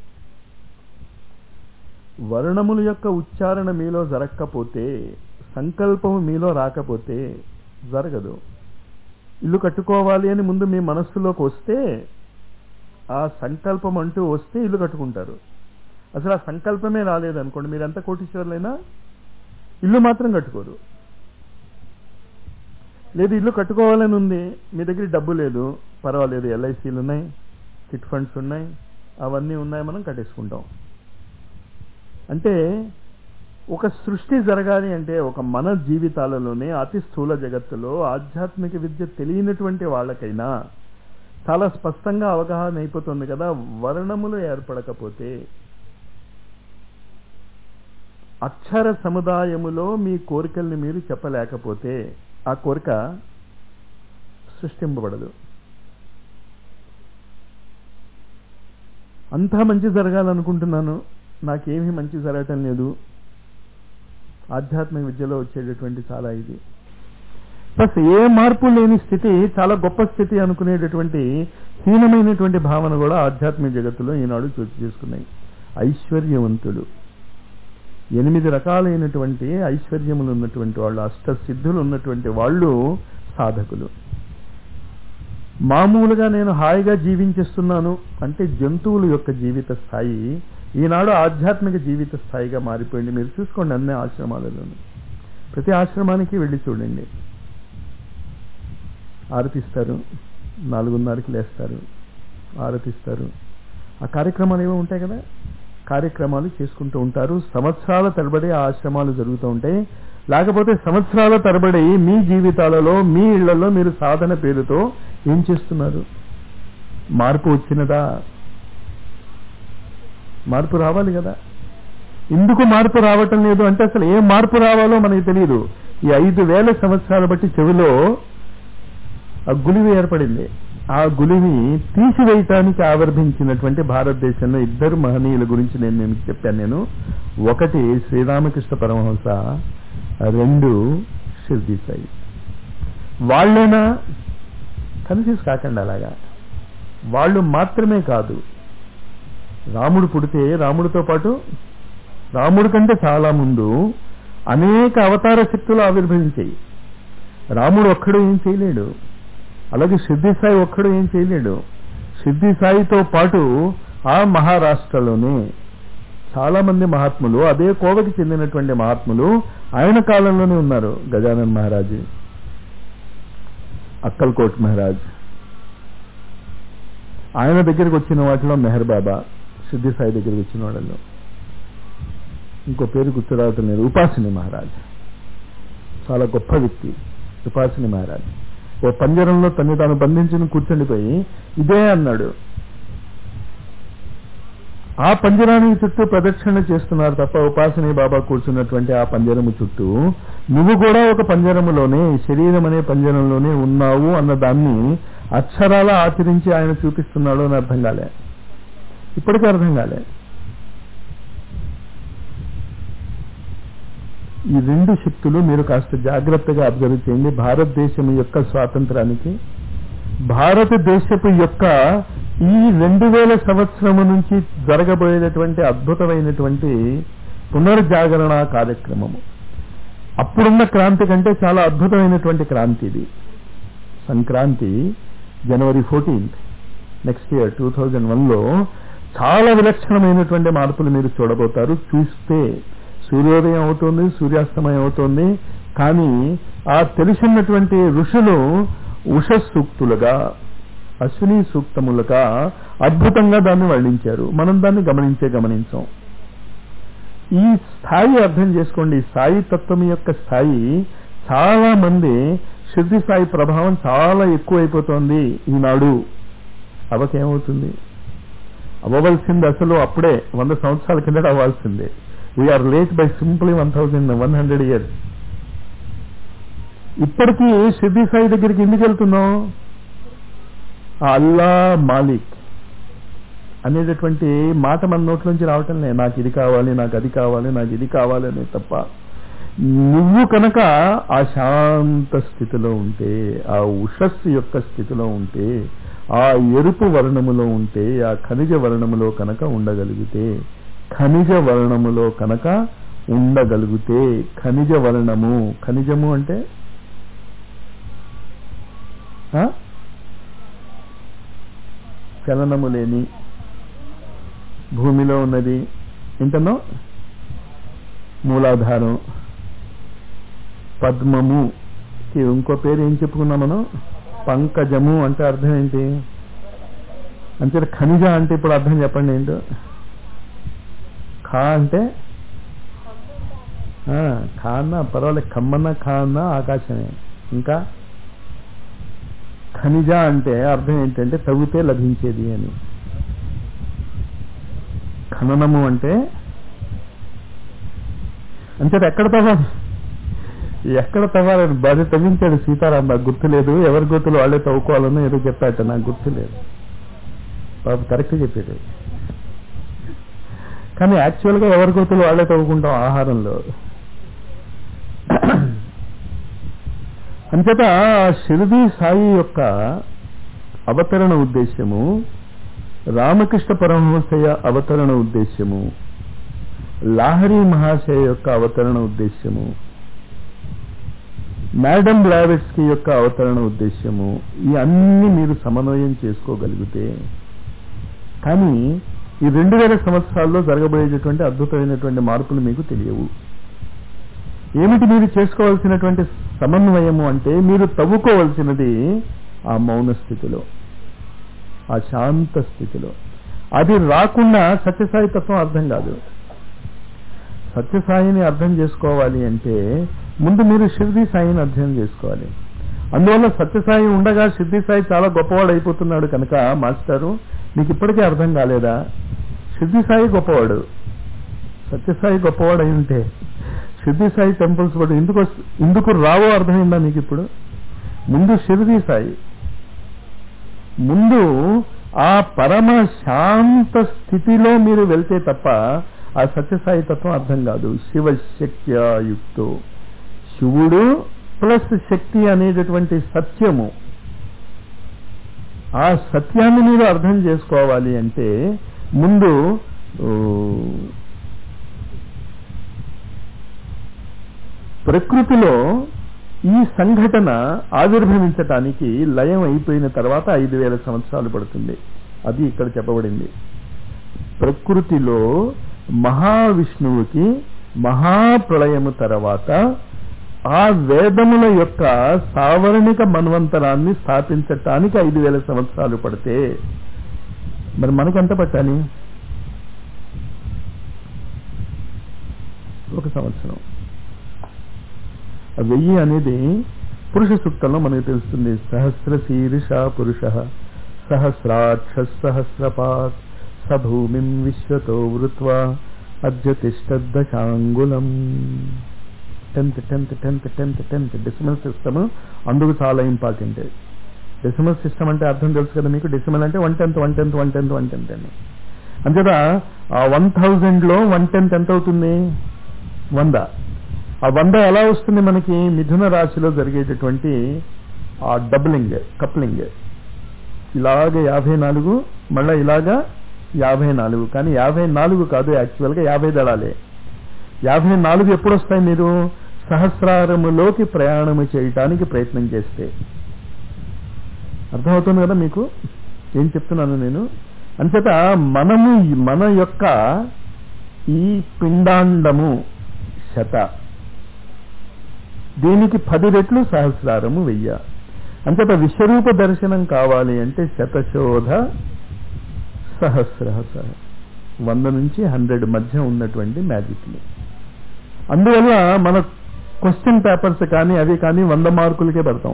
వర్ణముల యొక్క ఉచ్చారణ మీలో జరగకపోతే సంకల్పము మీలో రాకపోతే జరగదు ఇల్లు కట్టుకోవాలి అని ముందు మీ మనస్సులోకి వస్తే ఆ సంకల్పం అంటూ వస్తే ఇల్లు కట్టుకుంటారు అసలు ఆ సంకల్పమే రాలేదనుకోండి మీరు ఎంత కోటీశ్వర్లైనా ఇల్లు మాత్రం కట్టుకోరు లేదు ఇల్లు కట్టుకోవాలని ఉంది మీ దగ్గర డబ్బు లేదు పర్వాలేదు ఎల్ఐసీలు ఉన్నాయి చిట్ ఫండ్స్ ఉన్నాయి అవన్నీ ఉన్నాయి మనం కట్టేసుకుంటాం అంటే ఒక సృష్టి జరగాలి అంటే ఒక మన జీవితాలలోనే అతి స్థూల జగత్తులో ఆధ్యాత్మిక విద్య తెలియనటువంటి వాళ్ళకైనా చాలా స్పష్టంగా అవగాహన అయిపోతుంది కదా వర్ణములు ఏర్పడకపోతే అక్షర సముదాయములో మీ కోరికల్ని మీరు చెప్పలేకపోతే ఆ కోరిక సృష్టింపబడదు అంతా మంచి జరగాలనుకుంటున్నాను నాకేమీ మంచి జరగటం లేదు ఆధ్యాత్మిక విద్యలో వచ్చేటటువంటి చాలా ఇది ప్లస్ ఏ మార్పు లేని స్థితి చాలా గొప్ప స్థితి అనుకునేటటువంటి హీనమైనటువంటి భావన కూడా ఆధ్యాత్మిక జగత్తులో ఈనాడు చోటు చేసుకున్నాయి ఐశ్వర్యవంతుడు ఎనిమిది రకాలైనటువంటి ఐశ్వర్యములు ఉన్నటువంటి వాళ్ళు అష్టసిద్ధులు ఉన్నటువంటి వాళ్ళు సాధకులు మామూలుగా నేను హాయిగా జీవించేస్తున్నాను అంటే జంతువుల యొక్క జీవిత స్థాయి ఈనాడు ఆధ్యాత్మిక జీవిత స్థాయిగా మారిపోయింది మీరు చూసుకోండి అన్ని ఆశ్రమాలలోనూ ప్రతి ఆశ్రమానికి వెళ్ళి చూడండి ఆరతిస్తారు నాలుగున్నరకి లేస్తారు ఆరతిస్తారు ఆ కార్యక్రమాలు ఏవో ఉంటాయి కదా కార్యక్రమాలు చేసుకుంటూ ఉంటారు సంవత్సరాల తరబడి ఆ ఆశ్రమాలు జరుగుతూ ఉంటాయి లేకపోతే సంవత్సరాల తరబడి మీ జీవితాలలో మీ ఇళ్లలో మీరు సాధన పేరుతో ఏం చేస్తున్నారు మార్పు వచ్చినదా మార్పు రావాలి కదా ఎందుకు మార్పు రావటం లేదు అంటే అసలు ఏ మార్పు రావాలో మనకి తెలియదు ఈ ఐదు వేల సంవత్సరాల బట్టి చెవిలో ఆ గులివి ఏర్పడింది ఆ గులివి తీసివేయటానికి ఆవర్భించినటువంటి భారతదేశంలో ఇద్దరు మహనీయుల గురించి నేను మీకు చెప్పాను నేను ఒకటి శ్రీరామకృష్ణ పరమహంస రెండు షిర్దీ సాయి వాళ్ళైనా కన్ఫ్యూజ్ కాకండి అలాగా వాళ్ళు మాత్రమే కాదు రాముడు పుడితే రాముడితో పాటు రాముడి కంటే చాలా ముందు అనేక అవతార శక్తులు ఆవిర్భవించాయి రాముడు ఒక్కడు ఏం చేయలేడు అలాగే సిద్ధి సాయి ఒక్కడు ఏం చేయలేడు సిద్ధి సాయితో పాటు ఆ మహారాష్ట్రలోనే చాలా మంది మహాత్ములు అదే కోవకి చెందినటువంటి మహాత్ములు ఆయన కాలంలోనే ఉన్నారు గజానన్ మహారాజ్ అక్కల్కోట్ మహారాజ్ ఆయన దగ్గరికి వచ్చిన వాటిలో మెహర్ బాబా సిద్ధి సాయి దగ్గరికి వచ్చిన వాళ్ళలో ఇంకో పేరు గుర్తు రావటం లేదు ఉపాసిని మహారాజ్ చాలా గొప్ప వ్యక్తి ఉపాసిని మహారాజ్ ఓ పంజరంలో తన్ని తాను బంధించుని కూర్చుండిపోయి ఇదే అన్నాడు ఆ పంజరానికి చుట్టూ ప్రదక్షిణ చేస్తున్నారు తప్ప ఉపాసని బాబా కూర్చున్నటువంటి ఆ పంజరము చుట్టూ నువ్వు కూడా ఒక పంజరములోనే శరీరం అనే పంజరంలోనే ఉన్నావు అన్న దాన్ని అక్షరాల ఆచరించి ఆయన చూపిస్తున్నాడు అని అర్థం కాలే ఇప్పటికీ అర్థం కాలే ఈ రెండు శక్తులు మీరు కాస్త జాగ్రత్తగా అబ్జర్వ్ చేయండి భారతదేశం యొక్క స్వాతంత్రానికి భారతదేశపు యొక్క ఈ రెండు వేల సంవత్సరము నుంచి జరగబోయేటటువంటి అద్భుతమైనటువంటి పునర్జాగరణ కార్యక్రమము అప్పుడున్న క్రాంతి కంటే చాలా అద్భుతమైనటువంటి క్రాంతి ఇది Sankranti January fourteenth next year two thousand వన్లో చాలా విలక్షణమైనటువంటి మార్పులు మీరు చూడబోతారు చూస్తే సూర్యోదయం అవుతుంది సూర్యాస్తమయం అవుతుంది కానీ ఆ తెలిసినటువంటి ఋషులు ఉష సూక్తులుగా అశ్విని సూక్తములుగా అద్భుతంగా దాన్ని వర్ణించారు మనం దాన్ని గమనించే గమనించాం ఈ స్థాయి అర్థం చేసుకోండి ఈ స్థాయి తత్వం యొక్క స్థాయి చాలా మంది శుద్ధి స్థాయి ప్రభావం చాలా ఎక్కువైపోతోంది ఈనాడు అవకేమవుతుంది అవ్వవలసింది అసలు అప్పుడే వంద సంవత్సరాల కిందట అవ్వాల్సిందే we are late by simply one thousand one hundred years ఇప్పటికీ సిద్ధి సాయి దగ్గరికి ఎందుకు వెళ్తున్నాం ఆ అల్లా మాలిక్ అనేటటువంటి మాట మన నోట్లోంచి రావటం లే నాకు ఇది కావాలి నాకు అది కావాలి నాకు ఇది కావాలి అనే తప్ప నువ్వు కనుక ఆ శాంత స్థితిలో ఉంటే ఆ ఉషస్సు యొక్క స్థితిలో ఉంటే ఆ ఎరుపు వర్ణములో ఉంటే ఆ ఖనిజ వర్ణములో కనుక ఉండగలిగితే ఖనిజ వర్ణములో కనుక ఉండగలిగితే ఖనిజ వర్ణము ఖనిజము అంటే చలనము లేని భూమిలో ఉన్నది ఏంటనో మూలాధారం పద్మము ఇంకో పేరు ఏం చెప్పుకున్నాం మనం పంకజము అంటే అర్థం ఏంటి అంటే ఖనిజ అంటే ఇప్పుడు అర్థం చెప్పండి ఏంటో ఖా అంటే ఖా అన్న పర్వాలేదు ఖమ్మన్న ఖా అన్న ఆకాశమే ఇంకా ఖనిజ అంటే అర్థం ఏంటంటే తవ్వితే లభించేది అని ఖననము అంటే అంటే ఎక్కడ తవ్వాలి ఎక్కడ తవ్వాలని బాధ తవ్వించాడు సీతారాం నాకు గుర్తులేదు ఎవరి గుర్తులు వాళ్ళే తవ్వుకోవాలని ఏదో చెప్పాట నాకు గుర్తులేదు బాబు కరెక్ట్ చెప్పేది కానీ యాక్చువల్గా ఎవరి గుర్తులు వాళ్ళే తవ్వుకుంటాం ఆహారంలో అంతటా షిరిడి సాయి యొక్క అవతరణ ఉద్దేశ్యము రామకృష్ణ పరమహంసయ అవతరణ ఉద్దేశ్యము లాహరి మహాశయ యొక్క అవతరణ ఉద్దేశ్యము మేడం బ్లావెట్స్కి యొక్క అవతరణ ఉద్దేశ్యము ఈ అన్ని మీరు సమన్వయం చేసుకోగలిగితే కానీ ఈ రెండు వేల సంవత్సరాల్లో జరగబోయేటటువంటి అద్భుతమైనటువంటి మార్పులు మీకు తెలియవు ఏమిటి మీరు చేసుకోవాల్సినటువంటి సమన్వయము అంటే మీరు తవ్వుకోవలసినది ఆ మౌన స్థితిలో ఆ శాంత స్థితిలో అది రాకుండా సత్యసాయి తత్వం అర్థం కాదు సత్యసాయిని అర్థం చేసుకోవాలి అంటే ముందు మీరు షిర్ది సాయిని అధ్యయనం చేసుకోవాలి అందువల్ల సత్యసాయి ఉండగా సిద్ధి సాయి చాలా గొప్పవాడు అయిపోతున్నాడు కనుక మాస్టారు మీకు ఇప్పటికే అర్థం కాలేదా సిద్ధి సాయి గొప్పవాడు సత్యసాయి గొప్పవాడు అయి ఉంటే సిద్ధి సాయి టెంపుల్స్ కూడా ఎందుకు ఎందుకు రావో అర్థమైందా మీకు ఇప్పుడు ముందు షిరిడి సాయి ముందు ఆ పరమ శాంత స్థితిలో మీరు వెళ్తే తప్ప ఆ సత్యసాయి తత్వం అర్థం కాదు శివశక్త్యాయుక్తో శివుడు ప్లస్ శక్తి అనేటటువంటి సత్యము ఆ సత్యాన్ని మీరు అర్థం చేసుకోవాలి అంటే ముందు ప్రకృతిలో ఈ సంఘటన ఆవిర్భవించటానికి లయం అయిపోయిన తర్వాత ఐదు వేల సంవత్సరాలు పడుతుంది అది ఇక్కడ చెప్పబడింది ప్రకృతిలో మహావిష్ణువుకి మహాప్రళయము తర్వాత ఆ వేదముల యొక్క సావరణిక మన్వంతరాన్ని స్థాపించటానికి ఐదు వేల సంవత్సరాలు పడితే మరి మనకెంత పట్టాలి ఒక సంవత్సరం ఆ వెయ్యి అనేది పురుష సూక్తంలో మనకు తెలుస్తుంది సహస్ర శీర్ష పురుష సహస్రాక్ష సహస్రపాత్ సభూమిం విశ్వతో వృత్వా అద్యతిష్టదశాంగులం tenth tenth tenth tenth tenth decimal system అందుకు చాలా ఇంపార్టెంట్ డెసిమల్ సిస్టమ్ అంటే అర్థం తెలుసు కదా మీకు డెసిమల్ అంటే one tenth one tenth one tenth one tenth అని అంతేదా ఆ వన్ థౌజండ్ లో వన్ టెన్త్ ఎంత అవుతుంది వంద ఆ వంద ఎలా వస్తుంది మనకి మిథున రాశిలో జరిగేటటువంటి ఆ డబ్లింగ్ కప్లింగ్ ఇలాగ యాభై నాలుగు మళ్ళా ఇలాగా యాభై నాలుగు కానీ యాభై నాలుగు కాదు యాక్చువల్గా యాభై దళాలే యాభై నాలుగు ఎప్పుడు వస్తాయి మీరు సహస్రారములోకి ప్రయాణము చేయటానికి ప్రయత్నం చేస్తే అర్థమవుతుంది కదా మీకు ఏం చెప్తున్నాను నేను అంచేత మనము మన యొక్క ఈ పిండాండము శత దీనికి పది రెట్లు సహస్రారము వెయ్య అంతట విశ్వరూప దర్శనం కావాలి అంటే శతశోధ సహస్ర వంద నుంచి హండ్రెడ్ మధ్య ఉన్నటువంటి మ్యాజిక్లు అందువల్ల మన క్వశ్చన్ పేపర్స్ కానీ అవి కానీ వంద మార్కులకే పెడతాం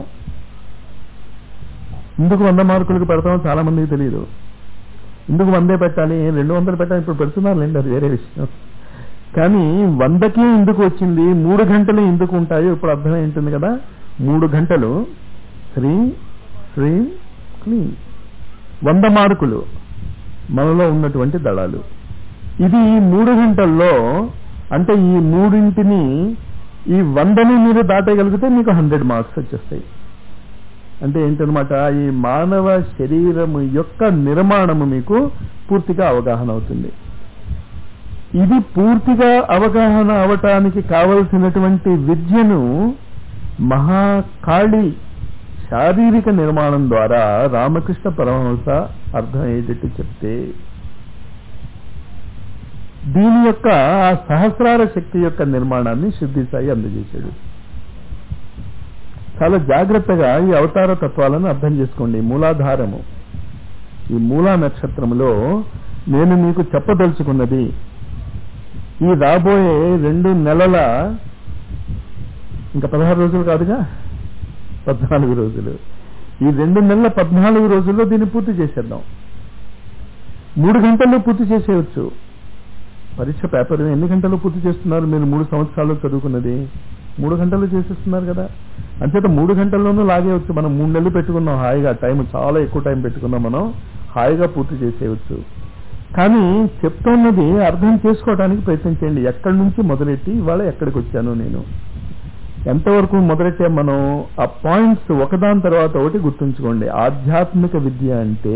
ఎందుకు వంద మార్కులకి పెడతామో చాలా మందికి తెలియదు ఎందుకు వందే పెట్టాలి రెండు వందలు పెట్టాలి ఇప్పుడు పెడుతున్నారు లేండి అది వేరే విషయం కానీ వందకి ఎందుకు వచ్చింది మూడు గంటలు ఎందుకు ఉంటాయో ఇప్పుడు అర్థమై ఉంటుంది కదా మూడు గంటలు శ్రీ శ్రీ క్లీన్ వంద మార్కులు మనలో ఉన్నటువంటి దళాలు ఇది మూడు గంటల్లో అంటే ఈ మూడింటిని ఈ వందని మీరు దాటగలిగితే మీకు హండ్రెడ్ మార్క్స్ వచ్చేస్తాయి అంటే ఏంటనమాట ఈ మానవ శరీరము యొక్క నిర్మాణము మీకు పూర్తిగా అవగాహన అవుతుంది ఇది పూర్తిగా అవగాహన అవటానికి కావలసినటువంటి విద్యను మహాకాళి శారీరక నిర్మాణం ద్వారా రామకృష్ణ పరమహంస అర్థమయ్యేటట్టు చెప్తే దీని యొక్క ఆ సహస్రార శక్తి యొక్క నిర్మాణాన్ని శుద్ధి సాయి అందజేశాడు చాలా జాగ్రత్తగా ఈ అవతార తత్వాలను అర్థం చేసుకోండి మూలాధారము ఈ మూలా నక్షత్రములో నేను మీకు చెప్పదలుచుకున్నది ఈ రాబోయే రెండు నెలల ఇంకా పదహారు రోజులు కాదుగా పద్నాలుగు రోజులు ఈ రెండు నెలల పద్నాలుగు రోజుల్లో దీన్ని పూర్తి చేసేద్దాం మూడు గంటల్లో పూర్తి చేసేయచ్చు పరీక్ష పేపర్ ఎన్ని గంటల్లో పూర్తి చేస్తున్నారు మీరు మూడు సంవత్సరాలు చదువుకున్నది మూడు గంటలు చేసేస్తున్నారు కదా అంచేత మూడు గంటల్లోనూ లాగేయచ్చు మనం మూడు నెలలు పెట్టుకున్నాం హాయిగా టైం చాలా ఎక్కువ టైం పెట్టుకున్నాం మనం హాయిగా పూర్తి చేసేయచ్చు కానీ చెప్తున్నది అర్థం చేసుకోవడానికి ప్రయత్నించండి ఎక్కడి నుంచి మొదలెట్టి ఇవాళ ఎక్కడికి వచ్చాను నేను ఎంతవరకు మొదలెట్టే మనం ఆ పాయింట్స్ ఒకదాని తర్వాత ఒకటి గుర్తుంచుకోండి ఆధ్యాత్మిక విద్య అంటే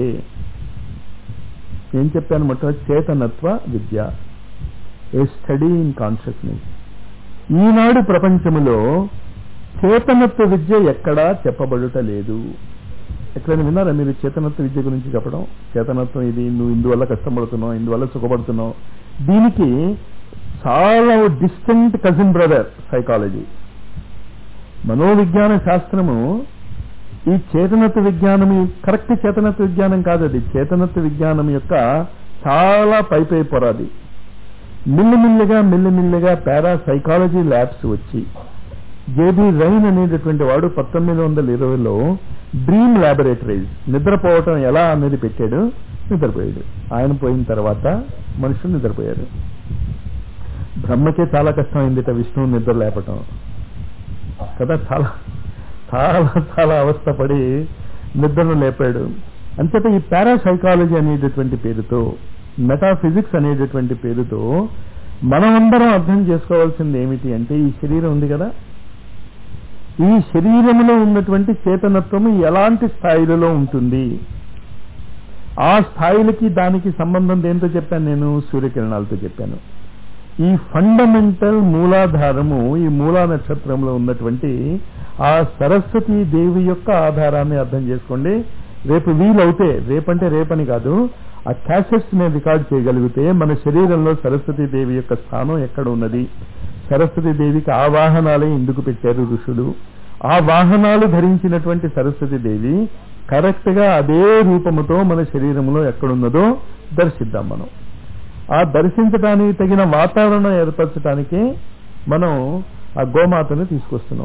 ఏం చెప్పాను మొట్టమొదటి చేతనత్వ విద్య ఏ స్టడీ ఇన్ కాన్షియస్నెస్ ఈనాడు ప్రపంచములో చేతనత్వ విద్య ఎక్కడా చెప్పబడుట లేదు ఎక్కడైనా విన్నారా మీరు చేతనత్వ విద్య గురించి చెప్పడం చేతనత్వం ఇది నువ్వు ఇందువల్ల కష్టపడుతున్నావు ఇందువల్ల సుఖపడుతున్నావు దీనికి చాలా డిస్టెంట్ కజిన్ బ్రదర్ సైకాలజీ మనోవిజ్ఞాన శాస్త్రము ఈ చేతనత్వ విజ్ఞానం కరెక్ట్ చేతనత్వ విజ్ఞానం కాదు అది చేతనత్వ విజ్ఞానం యొక్క చాలా పై పై పొరాది మిల్లిమిల్లిగా మిల్లిమిల్లిగా పారా సైకాలజీ ల్యాబ్స్ వచ్చి జేబీ రైన్ అనేటటువంటి వాడు పంతొమ్మిది వందల ఇరవైలో డ్రీమ్ ల్యాబొరేటరీస్ నిద్రపోవటం ఎలా అనేది పెట్టాడు నిద్రపోయాడు ఆయన పోయిన తర్వాత మనుషులు నిద్రపోయారు బ్రహ్మకే చాలా కష్టమైంది విష్ణువు నిద్ర లేపటం కదా చాలా చాలా చాలా అవస్థపడి నిద్రను లేపాడు అంతటా ఈ పారాసైకాలజీ అనేటటువంటి పేరుతో మెటాఫిజిక్స్ అనేటటువంటి పేరుతో మనమందరం అర్థం చేసుకోవాల్సింది ఏమిటి అంటే ఈ శరీరం ఉంది కదా ఈ శరీరంలో ఉన్నటువంటి చేతనత్వము ఎలాంటి స్థాయిలలో ఉంటుంది ఆ స్థాయిలకి దానికి సంబంధం దేంతో చెప్పాను నేను సూర్యకిరణాలతో చెప్పాను ఈ ఫండమెంటల్ మూలాధారము ఈ మూలా నక్షత్రంలో ఉన్నటువంటి ఆ సరస్వతి దేవి యొక్క ఆధారాన్ని అర్థం చేసుకోండి రేపు వీలవుతే రేపంటే రేపని కాదు ఆ క్యాసెట్స్ నేను రికార్డ్ చేయగలిగితే మన శరీరంలో సరస్వతి దేవి యొక్క స్థానం ఎక్కడ ఉన్నది సరస్వతి దేవికి ఆ వాహనాలే ఎందుకు పెట్టారు ఋషులు ఆ వాహనాలు ధరించినటువంటి సరస్వతి దేవి కరెక్ట్ గా అదే రూపముతో మన శరీరంలో ఎక్కడున్నదో దర్శిద్దాం మనం ఆ దర్శించడానికి తగిన వాతావరణం ఏర్పరచడానికి మనం ఆ గోమాతను తీసుకొస్తున్నాం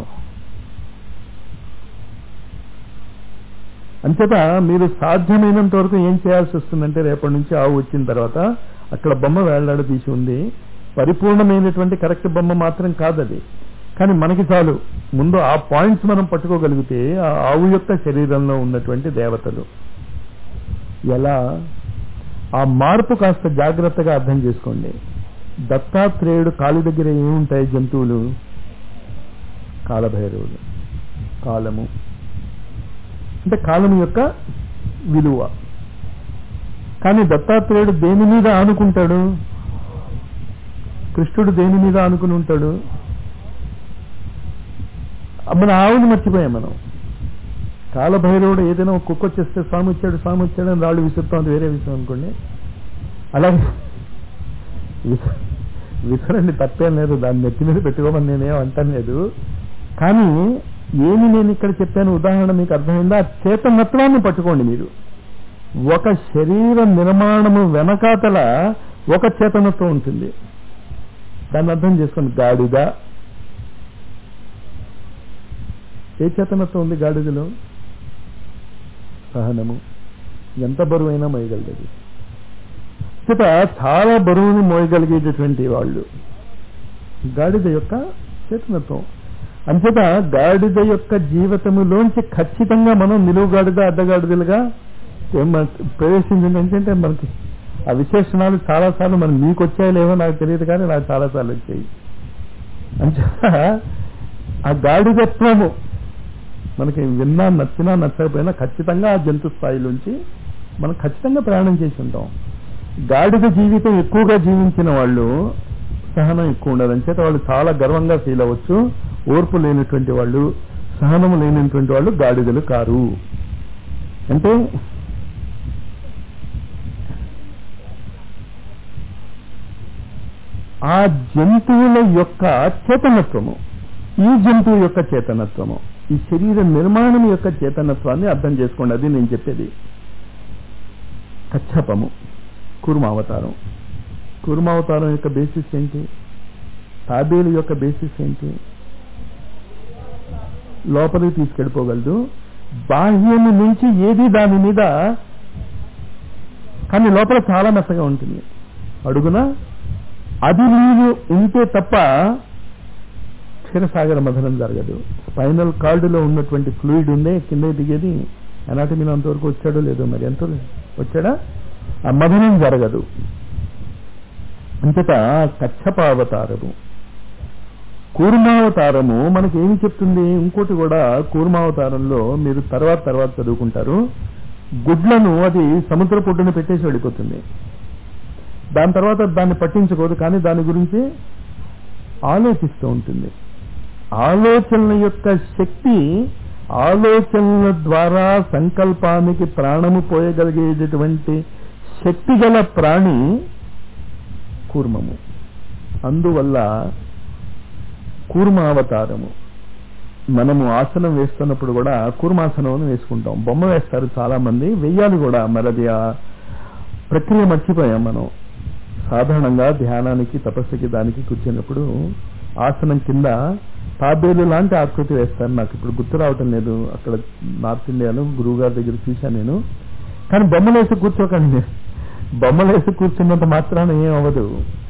అంచేత మీరు సాధ్యమైనంత వరకు ఏం చేయాల్సి వస్తుందంటే రేపటి నుంచి ఆవు వచ్చిన తర్వాత అక్కడ బొమ్మ వేళ్లాడ తీసి ఉంది పరిపూర్ణమైనటువంటి కరెక్ట్ బొమ్మ మాత్రం కాదు అది కానీ మనకి చాలు ముందు ఆ పాయింట్స్ మనం పట్టుకోగలిగితే ఆ ఆవు యొక్క శరీరంలో ఉన్నటువంటి దేవతలు ఎలా ఆ మార్పు కాస్త జాగ్రత్తగా అర్థం చేసుకోండి దత్తాత్రేయుడు కాలి దగ్గర ఏముంటాయి జంతువులు కాలభైరవులు కాలము అంటే కాలం యొక్క విలువ కానీ దత్తాత్రేయుడు దేని మీద ఆనుకుంటాడు కృష్ణుడు దేని మీద ఆనుకుని ఉంటాడు మన ఆవుని మర్చిపోయాం మనం కాలభైరవుడు ఏదైనా ఒక కుక్క వచ్చేస్తే స్వామి వచ్చాడు స్వామి వచ్చాడు అని రాళ్ళు విసురుతాం అది వేరే విషయం అనుకోండి అలాగే విస- విసరండి తప్పేం లేదు దాన్ని నెత్తి మీద పెట్టుకోమని నేనేం అంటాను లేదు కానీ ఏమి నేను ఇక్కడ చెప్పాను ఉదాహరణ మీకు అర్థమైందా ఆ చేతనత్వాన్ని పట్టుకోండి మీరు ఒక శరీర నిర్మాణము వెనకాతల ఒక చేతనత్వం ఉంటుంది దాన్ని అర్థం చేసుకోండి గాడిద ఏ చేతనత్వం ఉంది గాడిదలో సహనము ఎంత బరువైనా మోయగలదు చేత చాలా బరువుని మోయగలిగేటటువంటి వాళ్ళు గాడిద యొక్క చేతనత్వం అంచేత గాడిద యొక్క జీవితములోంచి ఖచ్చితంగా మనం నిలువు గాడిద అడ్డగాడిదలుగా ప్రవేశించింది ఏంటంటే మనకి ఆ విశేషణాలు చాలా సార్లు మనం మీకు వచ్చాయో లేవో నాకు తెలియదు కానీ నాకు చాలా సార్లు వచ్చాయి అంచేత ఆ గాడిదత్వము మనకి విన్నా నచ్చినా నచ్చకపోయినా ఖచ్చితంగా ఆ జంతు స్థాయిలోంచి మనం ఖచ్చితంగా ప్రయాణం చేసి ఉంటాం గాడిద జీవితం ఎక్కువగా జీవించిన వాళ్ళు సహనం ఎక్కువ ఉండదు అంచేత వాళ్ళు చాలా గర్వంగా ఫీల్ అవ్వచ్చు ఓర్పు లేనటువంటి వాళ్ళు సహనం లేనటువంటి వాళ్ళు గాడిదలు కారు అంటే ఆ జంతువుల యొక్క చేతనత్వము ఈ జంతువు యొక్క చేతనత్వము ఈ శరీర నిర్మాణం యొక్క చేతనత్వాన్ని అర్థం చేసుకోండి అది నేను చెప్పేది కచ్చపము కుర్మావతారం కుర్మావతారం యొక్క బేసిస్ ఏంటి తాబేలు యొక్క బేసిస్ ఏంటి లోపలికి తీసుకెళ్ళిపోగలదు బాహ్యము నుంచి ఏది దాని మీద కానీ లోపల చాలా మెత్తగా ఉంటుంది అడుగున అది నీవు ఉంటే తప్ప క్షీరసాగర మథనం జరగదు స్పైనల్ కార్డులో ఉన్నటువంటి ఫ్లూయిడ్ ఉందే కింద దిగేది అనాటమీలో అంతవరకు వచ్చాడో లేదో మరి ఎంత వచ్చాడా ఆ మథనం జరగదు అంతటా కచ్చపావతారము కూర్మావతారము మనకి ఏమి చెప్తుంది ఇంకోటి కూడా కూర్మావతారంలో మీరు తర్వాత తర్వాత చదువుకుంటారు గుడ్లను అది సముద్ర పొడ్డున పెట్టేసి వెళ్ళిపోతుంది దాని తర్వాత దాన్ని పట్టించుకోదు కానీ దాని గురించి ఆలోచిస్తూ ఉంటుంది ఆలోచనల యొక్క శక్తి ఆలోచనల ద్వారా సంకల్పానికి ప్రాణము పోయగలిగేటటువంటి శక్తి గల ప్రాణి కూర్మము అందువల్ల కూర్మావతారము మనము ఆసనం వేస్తున్నప్పుడు కూడా కూర్మాసనం అని వేసుకుంటాం బొమ్మ వేస్తారు చాలా మంది వెయ్యాలి కూడా మరది ఆ ప్రక్రియ మర్చిపోయాం మనం సాధారణంగా ధ్యానానికి తపస్సుకి దానికి కూర్చున్నప్పుడు ఆసనం కింద తాబేలు లాంటి ఆకృతి వేస్తాను నాకు ఇప్పుడు గుర్తు రావటం లేదు అక్కడ నార్త్ ఇండియాలో గురువు గారి దగ్గర చూశాను నేను కానీ బొమ్మలేసి కూర్చోకండి బొమ్మలేసి కూర్చున్నంత మాత్రాన ఏం అవ్వదు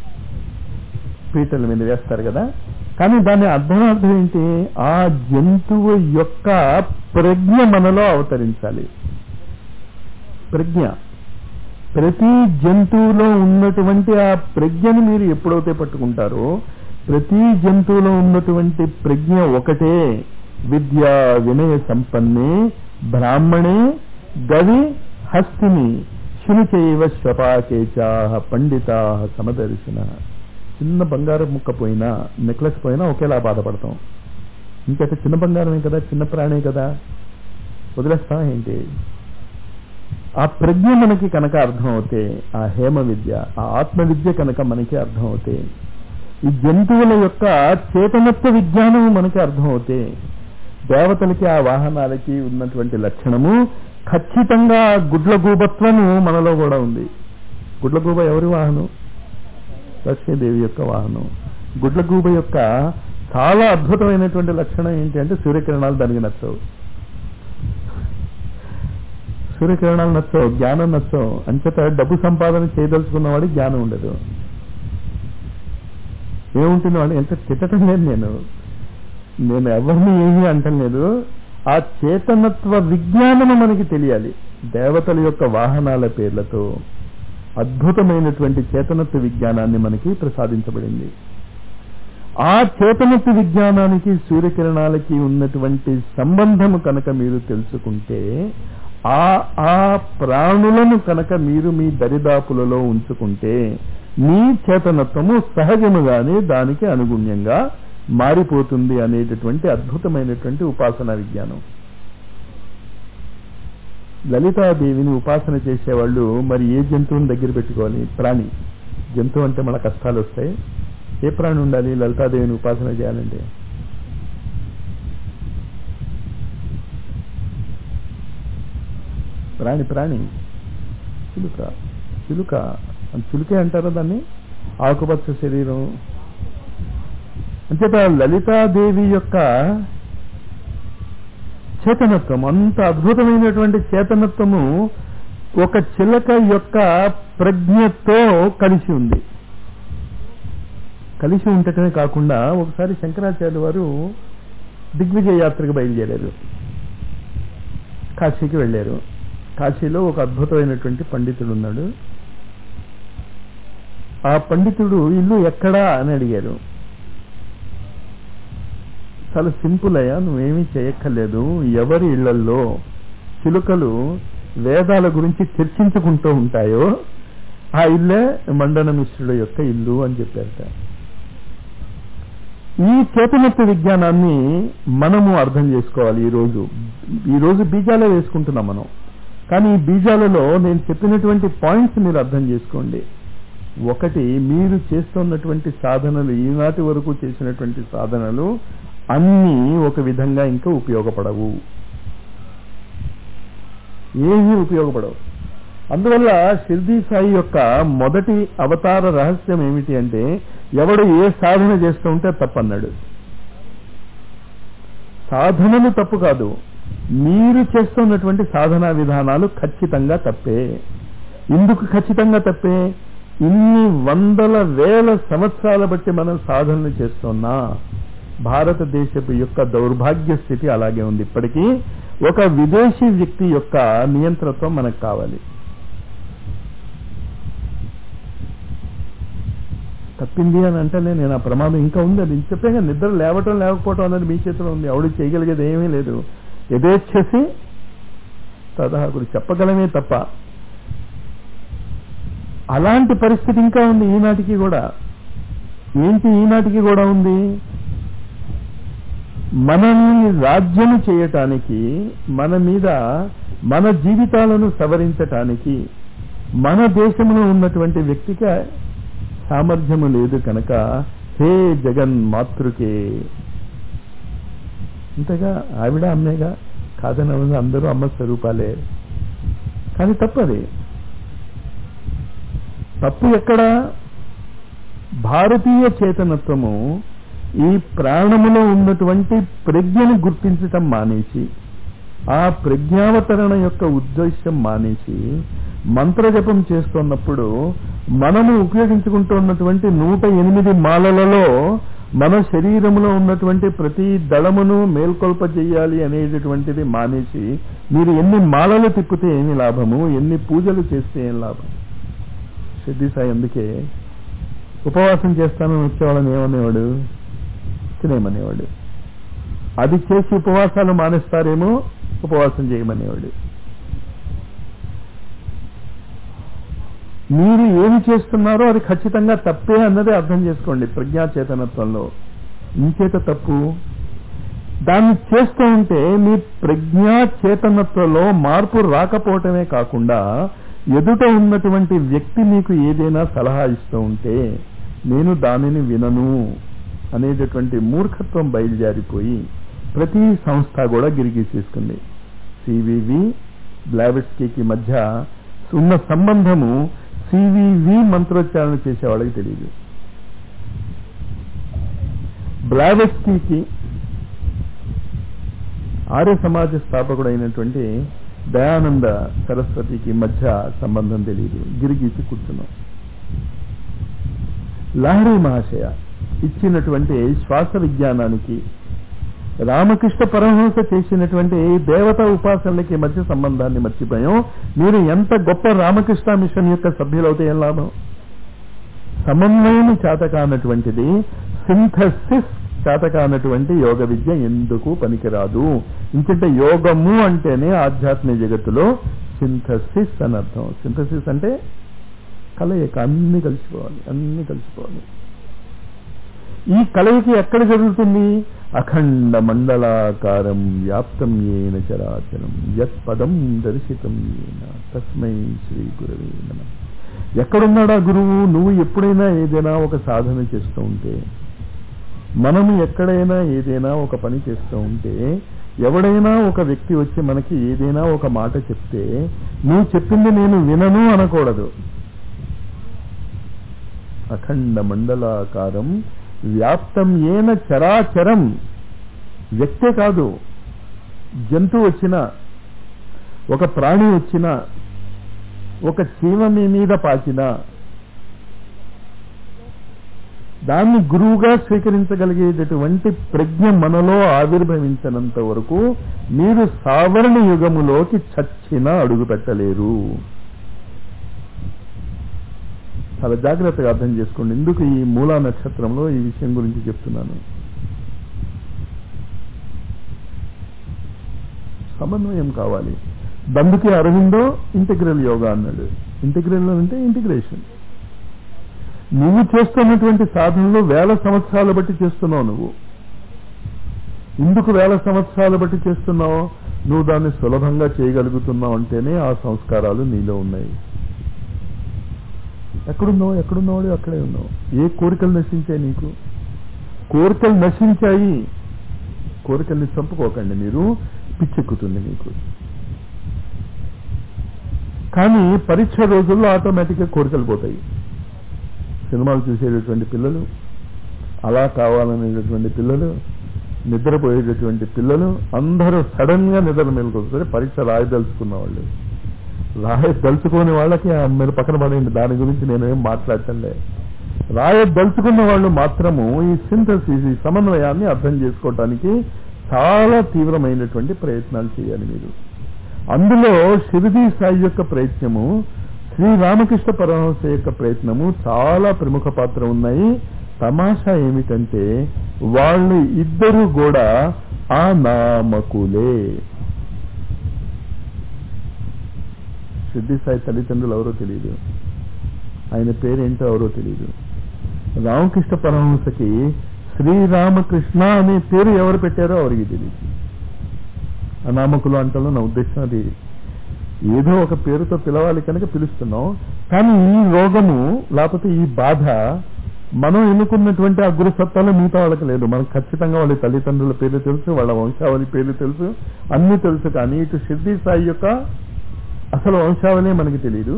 పీటల మీద వేస్తారు కదా కానీ దాని అర్థమార్థం ఏంటి ఆ జంతువు యొక్క ప్రజ్ఞ మనలో అవతరించాలి ప్రజ్ఞ ప్రతి జంతువులో ఉన్నటువంటి ఆ ప్రజ్ఞని మీరు ఎప్పుడైతే పట్టుకుంటారో ప్రతి జంతువులో ఉన్నటువంటి ప్రజ్ఞ ఒకటే విద్యా వినయ సంపన్నే బ్రాహ్మణే గవి హస్తిని శునిచైవ శ్వపాకేచా పండితా సమదర్శన చిన్న బంగారం ముక్క పోయినా నెక్లెస్ పోయినా ఒకేలా బాధపడతాం ఇంకైతే చిన్న బంగారమే కదా చిన్న ప్రాణే కదా వదిలేస్తాం ఏంటి ఆ ప్రజ్ఞ మనకి కనుక అర్థం అవుతే ఆ హేమ విద్య ఆ ఆత్మ విద్య కనుక మనకి అర్థం అవుతే ఈ జంతువుల యొక్క చేతనత్వ విజ్ఞానం మనకి అర్థం అవుతే దేవతలకి ఆ వాహనాలకి ఉన్నటువంటి లక్షణము ఖచ్చితంగా గుడ్లగూబత్వము మనలో కూడా ఉంది గుడ్లగూబ ఎవరి వాహనం లక్ష్మీదేవి యొక్క వాహనం గుడ్లగూబ యొక్క చాలా అద్భుతమైనటువంటి లక్షణం ఏంటి అంటే సూర్యకిరణాలు దానికి నచ్చవు సూర్యకిరణాలు నచ్చవు జ్ఞానం నచ్చవు అంచేత డబ్బు సంపాదన చేయదలుచుకున్న వాడికి జ్ఞానం ఉండదు ఏముంటుంది వాడు ఎంత తిట్టడం లేదు నేను నేను ఎవరిని ఏమీ అంటలేదు ఆ చేతనత్వ విజ్ఞానము మనకి తెలియాలి దేవతల యొక్క వాహనాల పేర్లతో అద్భుతమైనటువంటి చేతనత్వ విజ్ఞానాన్ని మనకి ప్రసాదించబడింది ఆ చేతనత్వ విజ్ఞానానికి సూర్యకిరణాలకి ఉన్నటువంటి సంబంధము కనుక మీరు తెలుసుకుంటే ఆ ఆ ప్రాణులను కనుక మీరు మీ దరిదాపులలో ఉంచుకుంటే మీ చేతనత్వము సహజముగానే దానికి అనుగుణ్యంగా మారిపోతుంది అనేటటువంటి అద్భుతమైనటువంటి ఉపాసన విజ్ఞానం లలితాదేవిని ఉపాసన చేసేవాళ్ళు మరి ఏ జంతువుని దగ్గర పెట్టుకోవాలి ప్రాణి జంతువు అంటే మన కష్టాలు వస్తాయి ఏ ప్రాణి ఉండాలి లలితాదేవిని ఉపాసన చేయాలంటే ప్రాణి ప్రాణి చిలుక చిలుక చిలుకే అంటారా దాన్ని ఆకుపచ్చ శరీరం అంచేత లలితాదేవి యొక్క చేతనత్వం అంత అద్భుతమైనటువంటి చేతనత్వము ఒక చిలక యొక్క ప్రజ్ఞతో కలిసి ఉంది కలిసి ఉండటమే కాకుండా ఒకసారి శంకరాచార్య వారు దిగ్విజయ యాత్రకు బయలుదేరారు కాశీకి వెళ్ళారు కాశీలో ఒక అద్భుతమైనటువంటి పండితుడు ఉన్నాడు ఆ పండితుడు ఇల్లు ఎక్కడా అని అడిగారు చాలా సింపుల్ అయ్యా నువ్వేమీ చేయక్కర్లేదు ఎవరి ఇళ్లల్లో చిలుకలు వేదాల గురించి చర్చించుకుంటూ ఉంటాయో ఆ ఇల్లే మండన మిశ్రుడు యొక్క ఇల్లు అని చెప్పారట ఈ చేతనత్వ విజ్ఞానాన్ని మనము అర్థం చేసుకోవాలి ఈ రోజు ఈ రోజు బీజాలే వేసుకుంటున్నాం మనం కానీ ఈ బీజాలలో నేను చెప్పినటువంటి పాయింట్స్ మీరు అర్థం చేసుకోండి ఒకటి మీరు చేస్తున్నటువంటి సాధనలు ఈనాటి వరకు చేసినటువంటి సాధనలు అన్నీ ఒక విధంగా ఇంకా ఉపయోగపడవు ఏమీ ఉపయోగపడవు అందువల్ల షిర్దీ సాయి యొక్క మొదటి అవతార రహస్యం ఏమిటి అంటే ఎవడు ఏ సాధన చేస్తూ ఉంటే తప్పన్నాడు సాధనలు తప్పు కాదు మీరు చేస్తున్నటువంటి సాధనా విధానాలు ఖచ్చితంగా తప్పే ఎందుకు ఖచ్చితంగా తప్పే ఇన్ని వందల వేల సంవత్సరాల బట్టి మనం సాధనలు చేస్తున్నా భారతదేశపు యొక్క దౌర్భాగ్య స్థితి అలాగే ఉంది ఇప్పటికీ ఒక విదేశీ వ్యక్తి యొక్క నియంత్రత్వం మనకు కావాలి తప్పింది అని అంటే నేను ఆ ప్రమాదం ఇంకా ఉంది అది చెప్పాక నిద్ర లేవటం లేకపోవటం అనేది మీ చేతిలో ఉంది ఆవిడ చేయగలిగేది ఏమీ లేదు యథేచ్ఛసి తదాహకుడు చెప్పగలమే తప్ప అలాంటి పరిస్థితి ఇంకా ఉంది ఈనాటికి కూడా ఏంటి ఈనాటికి కూడా ఉంది మనల్ని రాజ్యం చేయటానికి మన మీద మన జీవితాలను సవరించటానికి మన దేశంలో ఉన్నటువంటి వ్యక్తికి సామర్థ్యము లేదు కనుక హే జగన్ మాతృకే ఇంతగా ఆవిడ అమ్మేగా కాదని అందరూ అమ్మ స్వరూపాలే కానీ తప్పది తప్పు ఎక్కడ భారతీయ చేతనత్వము ఈ ప్రాణములో ఉన్నటువంటి ప్రజ్ఞను గుర్తించటం మానేసి ఆ ప్రజ్ఞావతరణ యొక్క ఉద్దేశం మానేసి మంత్రజపం చేస్తున్నప్పుడు మనము ఉపయోగించుకుంటున్నటువంటి నూట ఎనిమిది మాలలలో మన శరీరంలో ఉన్నటువంటి ప్రతి దళమును మేల్కొల్ప చేయాలి అనేటటువంటిది మానేసి మీరు ఎన్ని మాలలు తిప్పితే ఏమి లాభము ఎన్ని పూజలు చేస్తే ఏం లాభం సిద్ధి సాయి అందుకే ఉపవాసం చేస్తానని వచ్చేవాళ్ళని ఏమనేవాడు తినేమనేవాడు అది చేసి ఉపవాసాలు మానేస్తారేమో ఉపవాసం చేయమనేవాడు మీరు ఏమి చేస్తున్నారో అది ఖచ్చితంగా తప్పే అన్నది అర్థం చేసుకోండి ప్రజ్ఞా చేతనత్వంలో ఇంచేత తప్పు దాన్ని చేస్తూ ఉంటే మీ ప్రజ్ఞా చేతనత్వంలో మార్పు రాకపోవటమే కాకుండా ఎదుట ఉన్నటువంటి వ్యక్తి మీకు ఏదైనా సలహా ఇస్తూ ఉంటే నేను దానిని వినను అనేటటువంటి మూర్ఖత్వం బయలుదేరిపోయి ప్రతి సంస్థ కూడా గిరిగీసేసుకుంది సివివి బ్లావెట్స్కీకి మధ్య ఉన్న సంబంధము సివివి మంత్రోచ్చారణ చేసే వాళ్ళకి తెలియదు బ్లావెట్స్కీకి ఆర్య సమాజ స్థాపకుడైనటువంటి దయానంద సరస్వతికి మధ్య సంబంధం తెలియదు గిరిగీసి కూర్చున్నాం లహరి మహాశయ ఇచ్చినటువంటి శ్వాస విజ్ఞానానికి రామకృష్ణ పరమహంస చేసినటువంటి దేవత ఉపాసనలకి మధ్య సంబంధాన్ని మర్చిపోయాం మీరు ఎంత గొప్ప రామకృష్ణ మిషన్ యొక్క సభ్యులవుతే ఏం లాభం సమన్వయం చేతకానటువంటిది సింథసిస్ చేతకానటువంటి యోగ విద్య ఎందుకు పనికిరాదు ఇంకంటే యోగము అంటేనే ఆధ్యాత్మిక జగత్తులో సింథసిస్ అని అర్థం సింథసిస్ అంటే కలయిక అన్ని కలిసిపోవాలి అన్ని కలిసిపోవాలి ఈ కలయిక ఎక్కడ జరుగుతుంది అఖండ మండలాకారం వ్యాప్తం ఏన చరాచరం యత్ పదం దర్శితం ఏన తస్మై శ్రీ గురవే నమ ఎక్కడున్నాడా గురువు నువ్వు ఎప్పుడైనా ఏదైనా ఒక సాధన చేస్తూ ఉంటే మనము ఎక్కడైనా ఏదైనా ఒక పని చేస్తూ ఉంటే ఎవడైనా ఒక వ్యక్తి వచ్చి మనకి ఏదైనా ఒక మాట చెప్తే నువ్వు చెప్పింది నేను వినను అనకూడదు అఖండ మండలాకారం వ్యాప్తం ఏన చరాచరం వ్యక్తే కాదు జంతువు వచ్చినా ఒక ప్రాణి వచ్చినా ఒక చీమ మీ మీద పాకినా దాన్ని గురువుగా స్వీకరించగలిగేటటువంటి ప్రజ్ఞ మనలో ఆవిర్భవించినంత వరకు మీరు సావరణ యుగములోకి చచ్చిన అడుగు పెట్టలేరు చాలా జాగ్రత్తగా అర్థం చేసుకోండి ఎందుకు ఈ మూలా నక్షత్రంలో ఈ విషయం గురించి చెప్తున్నాను సమన్వయం కావాలి బందుకి అరవిందో ఇంటిగ్రల్ యోగా అన్నాడు ఇంటిగ్రల్ అంటే ఇంటిగ్రేషన్ నువ్వు చేస్తున్నటువంటి సాధనలు వేల సంవత్సరాలు బట్టి చేస్తున్నావు నువ్వు ఎందుకు వేల సంవత్సరాలు బట్టి చేస్తున్నావు నువ్వు దాన్ని సులభంగా చేయగలుగుతున్నావు అంటేనే ఆ సంస్కారాలు నీలో ఉన్నాయి ఎక్కడున్నావు ఎక్కడున్నావు అక్కడే ఉన్నావు ఏ కోరికలు నశించాయి నీకు కోరికలు నశించాయి కోరికల్ని చంపుకోకండి మీరు పిచ్చెక్కుతుంది మీకు కానీ పరీక్ష రోజుల్లో ఆటోమేటిక్గా కోరికలు పోతాయి సినిమాలు చూసేటటువంటి పిల్లలు అలా కావాలనేటటువంటి పిల్లలు నిద్రపోయేటటువంటి పిల్లలు అందరూ సడన్ గా నిద్ర మేలుకొస్తారు పరీక్ష రాయదలుచుకున్న వాళ్ళు రాయదలుచుకోని వాళ్ళకి ఆ మీరు పక్కన పడండి దాని గురించి నేనేం మాట్లాడటంలే రాయదలుచుకున్న వాళ్ళు మాత్రము ఈ సింథసిస్ ఈ సమన్వయాన్ని అర్థం చేసుకోవటానికి చాలా తీవ్రమైనటువంటి ప్రయత్నాలు చేయాలి మీరు అందులో షిరిడి సాయి యొక్క ప్రయత్నము శ్రీ రామకృష్ణ పరమహంస యొక్క ప్రయత్నము చాలా ప్రముఖ పాత్ర ఉన్నాయి తమాషా ఏమిటంటే వాళ్ళు ఇద్దరు కూడా ఆ నామకులే సిద్ధి సాయి తల్లిదండ్రులు ఎవరో తెలియదు ఆయన పేరేంటో ఎవరో తెలియదు రామకృష్ణ పరమహంసకి శ్రీరామకృష్ణ అనే పేరు ఎవరు పెట్టారో ఎవరికి తెలియదు అనామకులు అంటాలో నా ఉద్దేశం అది ఏదో ఒక పేరుతో పిలవాలి కనుక పిలుస్తున్నాం కానీ ఈ రోగము లేకపోతే ఈ బాధ మనం ఎన్నుకున్నటువంటి ఆ గురుసత్తాలు మిగతా వాళ్ళకి లేదు మనకు ఖచ్చితంగా వాళ్ళ తల్లిదండ్రుల పేర్లు తెలుసు వాళ్ళ వంశావళి పేర్లు తెలుసు అన్ని తెలుసు కానీ ఇటు షిర్డీ సాయి యొక్క అసలు వంశావళి మనకి తెలియదు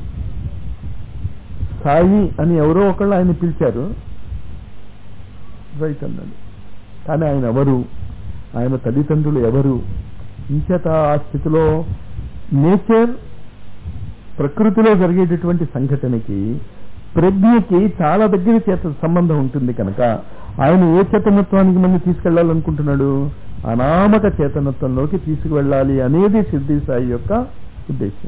సాయి అని ఎవరో ఒకళ్ళు ఆయన పిలిచారు రైట్ అన్నాడు కానీ ఆయన ఎవరు ఆయన తల్లిదండ్రులు ఎవరు ఇంచేత ఆ స్థితిలో నేచర్ ప్రకృతిలో జరిగేటటువంటి సంఘటనకి ప్రజ్ఞకి చాలా దగ్గర చేత సంబంధం ఉంటుంది కనుక ఆయన ఏ చేతనత్వానికి మనం తీసుకెళ్లాలనుకుంటున్నాడు అనామక చేతనత్వంలోకి తీసుకువెళ్ళాలి అనేది సిద్ధి సాయి యొక్క ఉద్దేశం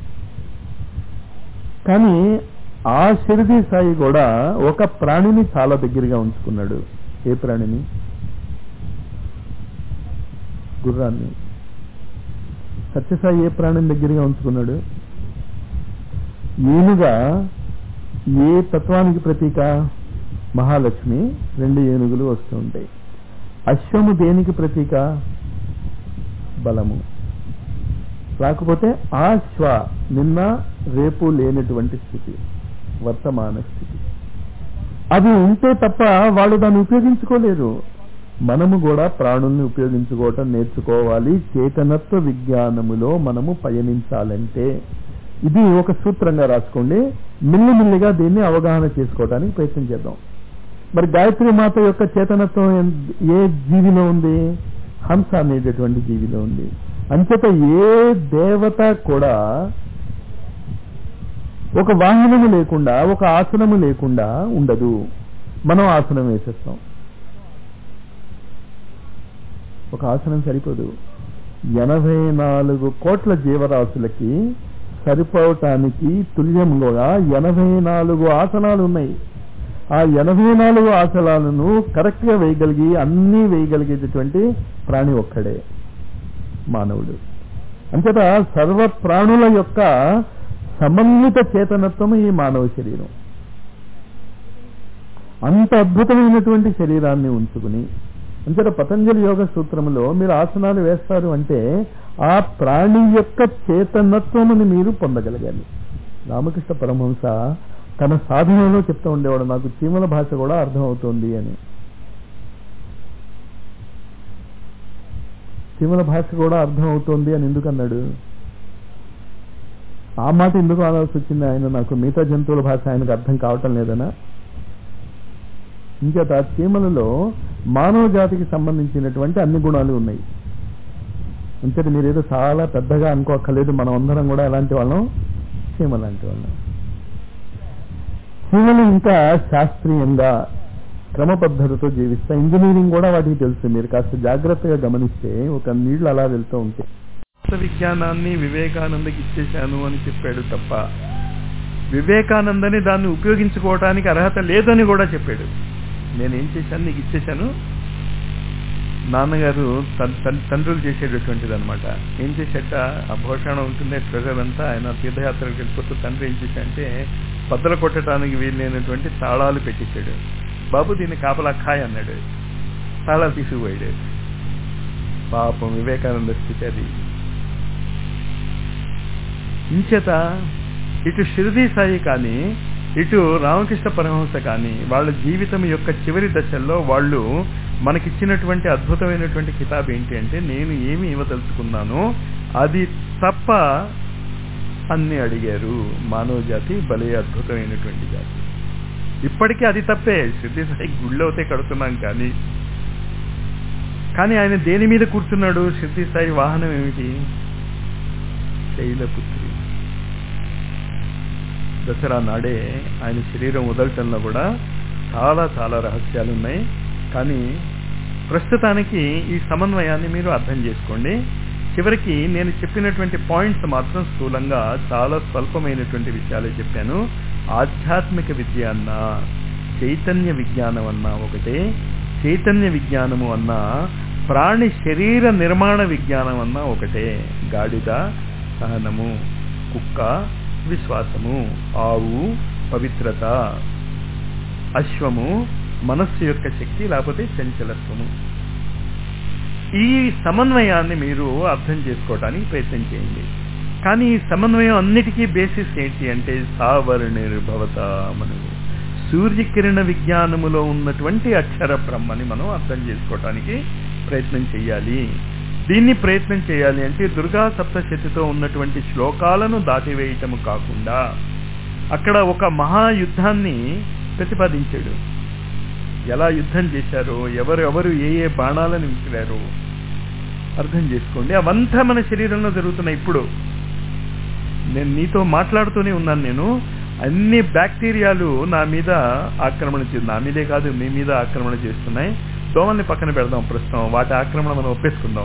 కానీ ఆ షిరిడి సాయి కూడా ఒక ప్రాణిని చాలా దగ్గరగా ఉంచుకున్నాడు ఏ ప్రాణిని గుర్రాన్ని సత్యసాయి ఏ ప్రాణిని దగ్గరగా ఉంచుకున్నాడు ఏనుగా ఏ తత్వానికి ప్రతీక మహాలక్ష్మి రెండు ఏనుగులు వస్తూ ఉంటాయి అశ్వము దేనికి ప్రతీక బలము లేకపోతే ఆ శ్వ నిన్న రేపు లేనటువంటి స్థితి వర్తమాన స్థితి అది ఉంటే తప్ప వాళ్ళు దాన్ని ఉపయోగించుకోలేరు మనము కూడా ప్రాణుల్ని ఉపయోగించుకోవటం నేర్చుకోవాలి చేతనత్వ విజ్ఞానములో మనము పయనించాలంటే ఇది ఒక సూత్రంగా రాసుకోండి మిల్లిమిల్లిగా దీన్ని అవగాహన చేసుకోవడానికి ప్రయత్నం చేద్దాం మరి గాయత్రి మాత యొక్క చేతనత్వం ఎన్- ఏ జీవిలో ఉంది హంస అనేటటువంటి జీవిలో ఉంది అంచేత ఏ దేవత కూడా ఒక వాహనము లేకుండా ఒక ఆసనము లేకుండా ఉండదు మనం ఆసనం వేసేస్తాం ఒక ఆసనం సరిపోదు ఎనభై నాలుగు కోట్ల జీవరాశులకి సరిపోవటానికి తుల్యంగా ఎనభై నాలుగు ఆసనాలు ఉన్నాయి ఆ ఎనభై నాలుగు ఆసనాలను కరెక్ట్ గా వేయగలిగి అన్నీ వేయగలిగేటటువంటి ప్రాణి ఒక్కడే మానవుడు అంచేత సర్వ ప్రాణుల యొక్క సమన్విత చేతనత్వం ఈ మానవ శరీరం అంత అద్భుతమైనటువంటి శరీరాన్ని ఉంచుకుని అంచేత పతంజలి యోగ సూత్రములో మీరు ఆసనాలు వేస్తారు అంటే ఆ ప్రాణి యొక్క చేతనత్వముని మీరు పొందగలగాలి రామకృష్ణ పరమహంస తన సాధనలో చెప్తూ ఉండేవాడు నాకు చీమల భాష కూడా అర్థమవుతోంది అని చీమల భాష కూడా అర్థమవుతోంది అని ఎందుకు అన్నాడు ఆ మాట ఎందుకు ఆనాల్సి వచ్చింది ఆయన నాకు మిగతా జంతువుల భాష ఆయనకు అర్థం కావటం లేదనా ఇంకేత చీమలలో మానవ జాతికి సంబంధించినటువంటి అన్ని గుణాలు ఉన్నాయి అంతేత మీరేదో చాలా పెద్దగా అనుకోక్కర్లేదు మనం అందరం కూడా ఎలాంటి వాళ్ళం చీమ లాంటి వాళ్ళం చీమలు ఇంకా శాస్త్రీయంగా క్రమ పద్ధతితో జీవిస్తా ఇంజనీరింగ్ కూడా వాటికి తెలుసు మీరు కాస్త జాగ్రత్తగా గమనిస్తే ఒక నీళ్లు అలా వెళ్తూ ఉంటాయి విజ్ఞానాన్ని వివేకానందకి ఇచ్చేశాను అని చెప్పాడు తప్ప వివేకానందని దాన్ని ఉపయోగించుకోవటానికి అర్హత లేదని కూడా చెప్పాడు నేనేం చేశాను నీకు ఇచ్చేశాను నాన్నగారు తన్- తన్- తండ్రులు చేసేటటువంటిది అనమాట ఏం చేసేట ఆ భూషణం ఉంటుంది ట్రెజర్ అంతా ఆయన తీర్థయాత్రలకు వెళ్ళిపోతూ తండ్రి ఏం చేశాడంటే బద్దలు కొట్టడానికి వీలైనటువంటి తాళాలు పెట్టించాడు బాబు దీన్ని కాపలా ఖాయ్ అన్నాడు తాళాలు తీసుకుపోయాడు పాపం వివేకానంద స్థితి అది ఇంచేత ఇటు షిరిడి సాయి కానీ ఇటు రామకృష్ణ పరమహంస కానీ వాళ్ళ జీవితం యొక్క చివరి దశల్లో వాళ్ళు మనకిచ్చినటువంటి అద్భుతమైనటువంటి కితాబ్ ఏంటి అంటే నేను ఏమి ఇవ్వదలుచుకున్నానో అది తప్ప అన్ని అడిగారు మానవ జాతి భలే అద్భుతమైనటువంటి జాతి ఇప్పటికీ అది తప్పే సిద్ధి సాయి గుళ్ళో అయితే కడుతున్నాం కానీ కానీ ఆయన దేని మీద కూర్చున్నాడు సిద్ధి సాయి వాహనం ఏమిటి శైలపుత్రి దసరా నాడే ఆయన శరీరం వదలటంలో కూడా చాలా చాలా రహస్యాలు ఉన్నాయి కానీ ప్రస్తుతానికి ఈ సమన్వయాన్ని మీరు అర్థం చేసుకోండి చివరికి నేను చెప్పినటువంటి పాయింట్స్ మాత్రం స్థూలంగా చాలా స్వల్పమైనటువంటి విషయాలే చెప్పాను ఆధ్యాత్మిక విద్య అన్నా చైతన్య విజ్ఞానం అన్నా ఒకటే చైతన్య విజ్ఞానము అన్నా ప్రాణి శరీర నిర్మాణ విజ్ఞానం అన్నా ఒకటే గాడిద సహనము కుక్క విశ్వాసము ఆవు పవిత్రత అశ్వము మనస్సు యొక్క శక్తి లేకపోతే చంచలత్వము ఈ సమన్వయాన్ని మీరు అర్థం చేసుకోవడానికి ప్రయత్నం చేయండి కానీ ఈ సమన్వయం అన్నిటికీ బేసిస్ ఏంటి అంటే సావర్ణిర్భవత మనము సూర్యకిరణ విజ్ఞానములో ఉన్నటువంటి అక్షర బ్రహ్మని మనం అర్థం చేసుకోవటానికి ప్రయత్నం చేయాలి దీన్ని ప్రయత్నం చేయాలి అంటే దుర్గా సప్తశతితో ఉన్నటువంటి శ్లోకాలను దాటివేయటము కాకుండా అక్కడ ఒక మహాయుద్ధాన్ని ప్రతిపాదించాడు ఎలా యుద్ధం చేశారో ఎవరెవరు ఏ ఏ బాణాలను విసిరారో అర్థం చేసుకోండి అవంతా మన శరీరంలో జరుగుతున్నాయి ఇప్పుడు నేను నీతో మాట్లాడుతూనే ఉన్నాను నేను అన్ని బ్యాక్టీరియాలు నా మీద ఆక్రమణ చే నా మీదే కాదు మీ మీద ఆక్రమణ చేస్తున్నాయి దోమల్ని పక్కన పెడదాం ప్రస్తుతం వాటి ఆక్రమణ మనం ఒప్పేసుకుందాం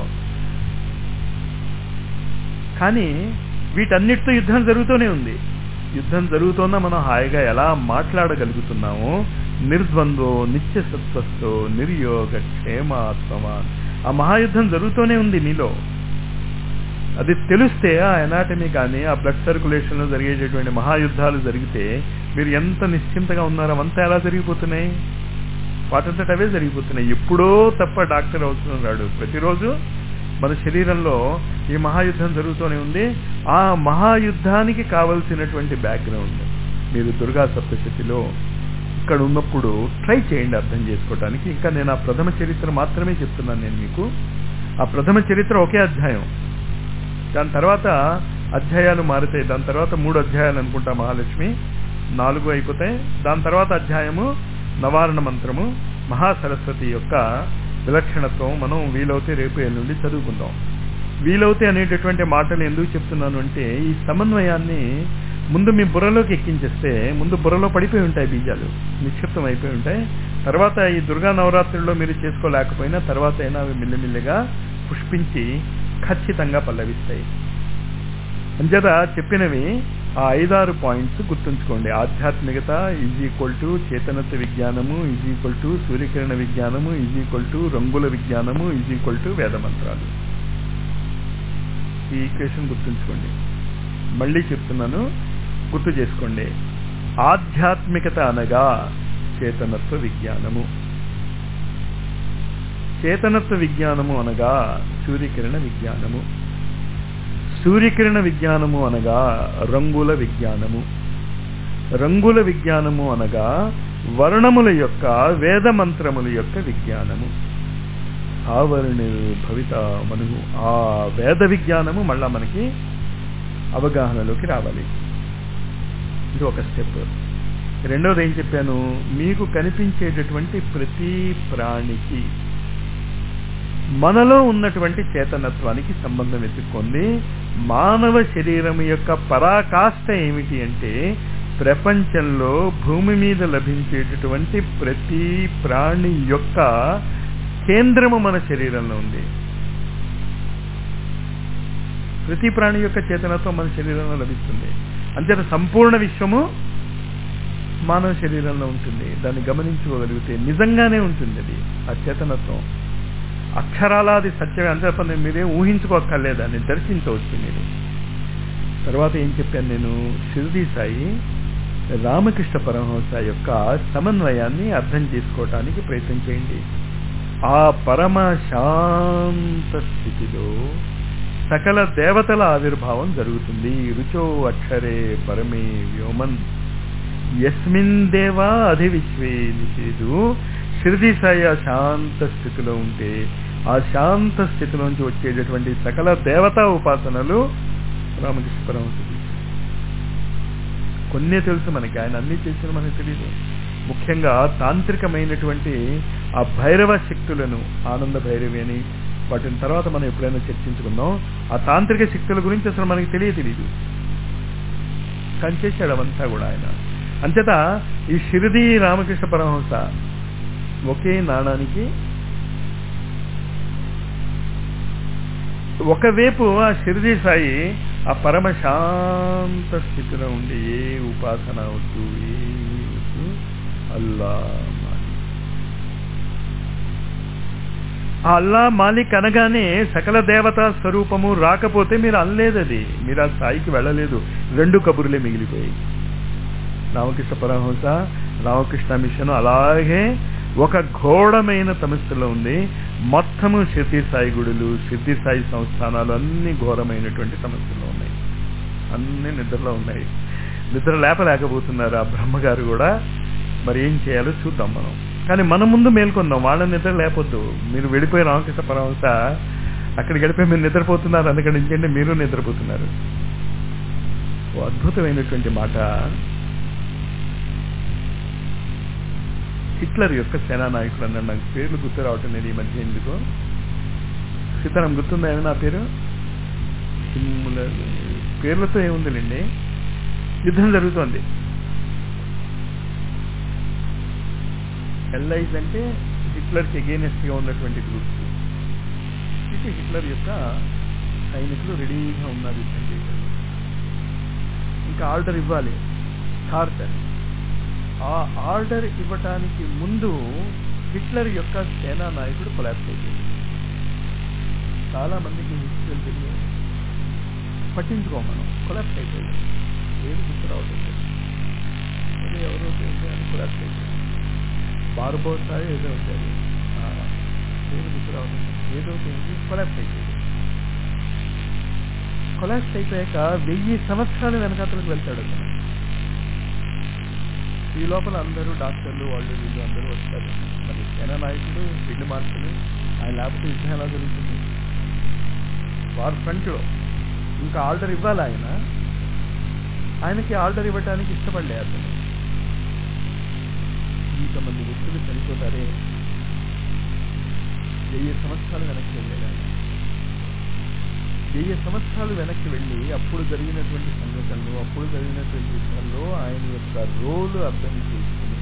కానీ వీటన్నిటితో యుద్ధం జరుగుతూనే ఉంది యుద్ధం జరుగుతున్నా మనం హాయిగా ఎలా మాట్లాడగలుగుతున్నామో నిర్ద్వంద్వో నిత్య సత్వస్థో నిర్యోగ క్షేమాత్మవా ఆ మహాయుద్ధం జరుగుతూనే ఉంది నీలో అది తెలిస్తే ఆ ఎనాటమీ కానీ ఆ బ్లడ్ సర్క్యులేషన్లో జరిగేటటువంటి మహాయుద్ధాలు జరిగితే మీరు ఎంత నిశ్చింతగా ఉన్నారో అవంతా ఎలా జరిగిపోతున్నాయి వాటంతట అవే జరిగిపోతున్నాయి ఎప్పుడో తప్ప డాక్టర్ అవసరం రాడు ప్రతిరోజు మన శరీరంలో ఈ మహాయుద్ధం జరుగుతూనే ఉంది ఆ మహాయుద్ధానికి కావలసినటువంటి బ్యాక్గ్రౌండ్ మీరు దుర్గా సప్తశతిలో ఇక్కడ ఉన్నప్పుడు ట్రై చేయండి అర్థం చేసుకోవడానికి ఇంకా నేను ఆ ప్రథమ చరిత్ర మాత్రమే చెప్తున్నాను నేను మీకు ఆ ప్రథమ చరిత్ర ఒకే అధ్యాయం దాని తర్వాత అధ్యాయాలు మారుతాయి దాని తర్వాత మూడు అధ్యాయాలు అనుకుంటా మహాలక్ష్మి నాలుగు అయిపోతాయి దాని తర్వాత అధ్యాయము నవారణ మంత్రము మహాసరస్వతి యొక్క విలక్షణత్వం మనం వీలవుతే రేపు ఎల్లుండి చదువుకుందాం వీలవుతే అనేటటువంటి మాటలు ఎందుకు చెప్తున్నాను అంటే ఈ సమన్వయాన్ని ముందు మీ బుర్రలోకి ఎక్కించేస్తే ముందు బుర్రలో పడిపోయి ఉంటాయి బీజాలు నిక్షిప్తం అయిపోయి ఉంటాయి తర్వాత ఈ దుర్గా నవరాత్రుల్లో మీరు చేసుకోలేకపోయినా తర్వాత అయినా అవి మిల్లిమిల్లిగా పుష్పించి ఖచ్చితంగా పల్లవిస్తాయి అంచేత చెప్పినవి ఆ ఐదారు పాయింట్స్ గుర్తుంచుకోండి ఆధ్యాత్మికత ఈజ్ ఈక్వల్ టు చేతనత్వ విజ్ఞానము ఈజ్ ఈక్వల్ టు సూర్యకిరణ విజ్ఞానము ఈజ్ ఈక్వల్ టు రంగుల విజ్ఞానము ఈజ్ ఈక్వల్ టు వేద మంత్రాలు ఈ ఈక్వేషన్ గుర్తుంచుకోండి మళ్ళీ చెప్తున్నాను గుర్తు చేసుకోండి ఆధ్యాత్మికత అనగా చేతనత్వ విజ్ఞానము చేతనత్వ విజ్ఞానము అనగా సూర్యకిరణ విజ్ఞానము సూర్యకిరణ విజ్ఞానము అనగా రంగుల విజ్ఞానము రంగుల విజ్ఞానము అనగా వర్ణముల యొక్క వేద మంత్రముల యొక్క విజ్ఞానము ఆవరణి భవిత మనుగు ఆ వేద విజ్ఞానము మళ్ళా మనకి అవగాహనలోకి రావాలి ఇది ఒక స్టెప్ రెండోది ఏం చెప్పాను మీకు కనిపించేటటువంటి ప్రతి ప్రాణికి మనలో ఉన్నటువంటి చేతనత్వానికి సంబంధం వెతుక్కుంది మానవ శరీరం యొక్క పరాకాష్ట ఏమిటి అంటే ప్రపంచంలో భూమి మీద లభించేటటువంటి ప్రతి ప్రాణి యొక్క కేంద్రము మన శరీరంలో ఉంది ప్రతి ప్రాణి యొక్క చేతనత్వం మన శరీరంలో లభిస్తుంది అంతేత సంపూర్ణ విశ్వము మానవ శరీరంలో ఉంటుంది దాన్ని గమనించుకోగలిగితే నిజంగానే ఉంటుంది అది ఆ చేతనత్వం అక్షరాలాది సత్యమే అంతే తప్ప నేను మీరేం ఊహించుకోక్కర్లేదు దాన్ని దర్శించవచ్చు మీరు తర్వాత ఏం చెప్పాను నేను షిరిడి సాయి రామకృష్ణ పరమహంస యొక్క సమన్వయాన్ని అర్థం చేసుకోవటానికి ప్రయత్నం చేయండి ఆ పరమ శాంత స్థితిలో సకల దేవతల ఆవిర్భావం జరుగుతుంది రుచో అక్షరే పరమే వ్యోమన్ యస్మిన్ దేవా అధి విశ్వే నిషేధు షిరిడి సాయి ఆ శాంత స్థితిలో ఉంటే ఆ శాంత స్థితిలోంచి వచ్చేటటువంటి సకల దేవతా ఉపాసనలు రామకృష్ణ పరమహంస కొన్నే తెలుసు మనకి ఆయన అన్ని చేసిన మనకు తెలియదు ముఖ్యంగా తాంత్రికమైనటువంటి ఆ భైరవ శక్తులను ఆనంద భైరవి అని వాటిని తర్వాత మనం ఎప్పుడైనా చర్చించుకుందాం ఆ తాంత్రిక శక్తుల గురించి అసలు మనకి తెలియ తెలియదు కానీ చేశాడు అవంతా కూడా ఆయన అంచేత ఈ షిరిడి రామకృష్ణ పరమహంస ఒకే నాణానికి ఒకవైపు ఆ షిరిడి సాయి ఆ పరమ శాంత స్థితిలో ఉండి ఏ ఉపాసన వద్దు ఏ వద్దు అల్లా మాలిక్ ఆ అల్లా మాలిక్ అనగానే సకల దేవతా స్వరూపము రాకపోతే మీరు అనలేదు అది మీరు ఆ స్థాయికి వెళ్ళలేదు రెండు కబుర్లే మిగిలిపోయాయి రామకృష్ణ పరమహంస రామకృష్ణ మిషన్ అలాగే ఒక ఘోరమైన సమస్యలో ఉంది మొత్తము సిద్ధి సాయి గుడులు సిద్ధి సాయి సంస్థానాలు అన్ని ఘోరమైనటువంటి సమస్యలు ఉన్నాయి అన్ని నిద్రలో ఉన్నాయి నిద్ర లేపలేకపోతున్నారు ఆ బ్రహ్మగారు కూడా మరి ఏం చేయాలో చూద్దాం మనం కానీ మన ముందు మేల్కొందాం వాళ్ళ నిద్ర లేపొద్దు మీరు వెళ్ళిపోయి రామకృష్ణ పరమహంస అక్కడికి వెళ్ళిపోయి మీరు నిద్రపోతున్నారు అందుకని ఎందుకంటే మీరు నిద్రపోతున్నారు ఓ అద్భుతమైనటువంటి మాట హిట్లర్ యొక్క సేనానాయకుడు అన్నాడు నాకు పేర్లు గుర్తు రావటం లేదు ఈ మధ్య ఎందుకు సీతారాం గుర్తుందా ఏమైనా నా పేరు హిమ్ములర్ పేర్లతో ఏముందిలేండి యుద్ధం జరుగుతోంది ఎల్ఐస్ అంటే హిట్లర్కి ఎగేనెస్ట్ గా ఉన్నటువంటి గ్రూప్స్ ఇది హిట్లర్ యొక్క సైనికులు రెడీగా ఉన్నారు యుద్ధం చేయడానికి ఇంకా ఆర్డర్ ఇవ్వాలి థార్ట్ అని ఆ ఆర్డర్ ఇవ్వటానికి ముందు హిట్లర్ యొక్క సేనా నాయకుడు కొలాప్స్ అయిపోయింది చాలా మందికి హిస్టరీ తెలియదు పట్టించుకో మనం కొలాప్స్ అయిపోయింది ఏది గుర్తు రావడం లేదు అది ఎవరో ఏంటి అని కొలాప్స్ అయిపోయింది బార్బోసా ఏదో ఉంటుంది ఏది గుర్తు రావడం లేదు. ఏదో ఏంటి కొలాప్స్ అయిపోయింది కొలాప్స్ అయిపోయాక వెయ్యి సంవత్సరాలు వెనకాతలకు వెళ్తాడు అతను ఈ లోపల అందరూ డాక్టర్లు వాళ్ళు వీళ్ళు అందరూ వస్తారు మరి సేనా నాయకుడు పిండి మార్చులు ఆయన లేకపోతే యుద్ధం ఎలా జరుగుతుంది వార్ ఫ్రంట్లో ఇంకా ఆర్డర్ ఇవ్వాలి ఆయన ఆయనకి ఆర్డర్ ఇవ్వడానికి ఇష్టపడలే అతను ఇంతమంది వ్యక్తులు చనిపోతారే వెయ్యి సంవత్సరాలు వెనక్కి వెళ్ళాడు ఆయన వెయ్యి సంవత్సరాలు వెనక్కి వెళ్ళి అప్పుడు జరిగినటువంటి సంఘటనలు అప్పుడు జరిగినటువంటి విషయాల్లో ఆయన యొక్క రోలు అర్థం చేసుకుని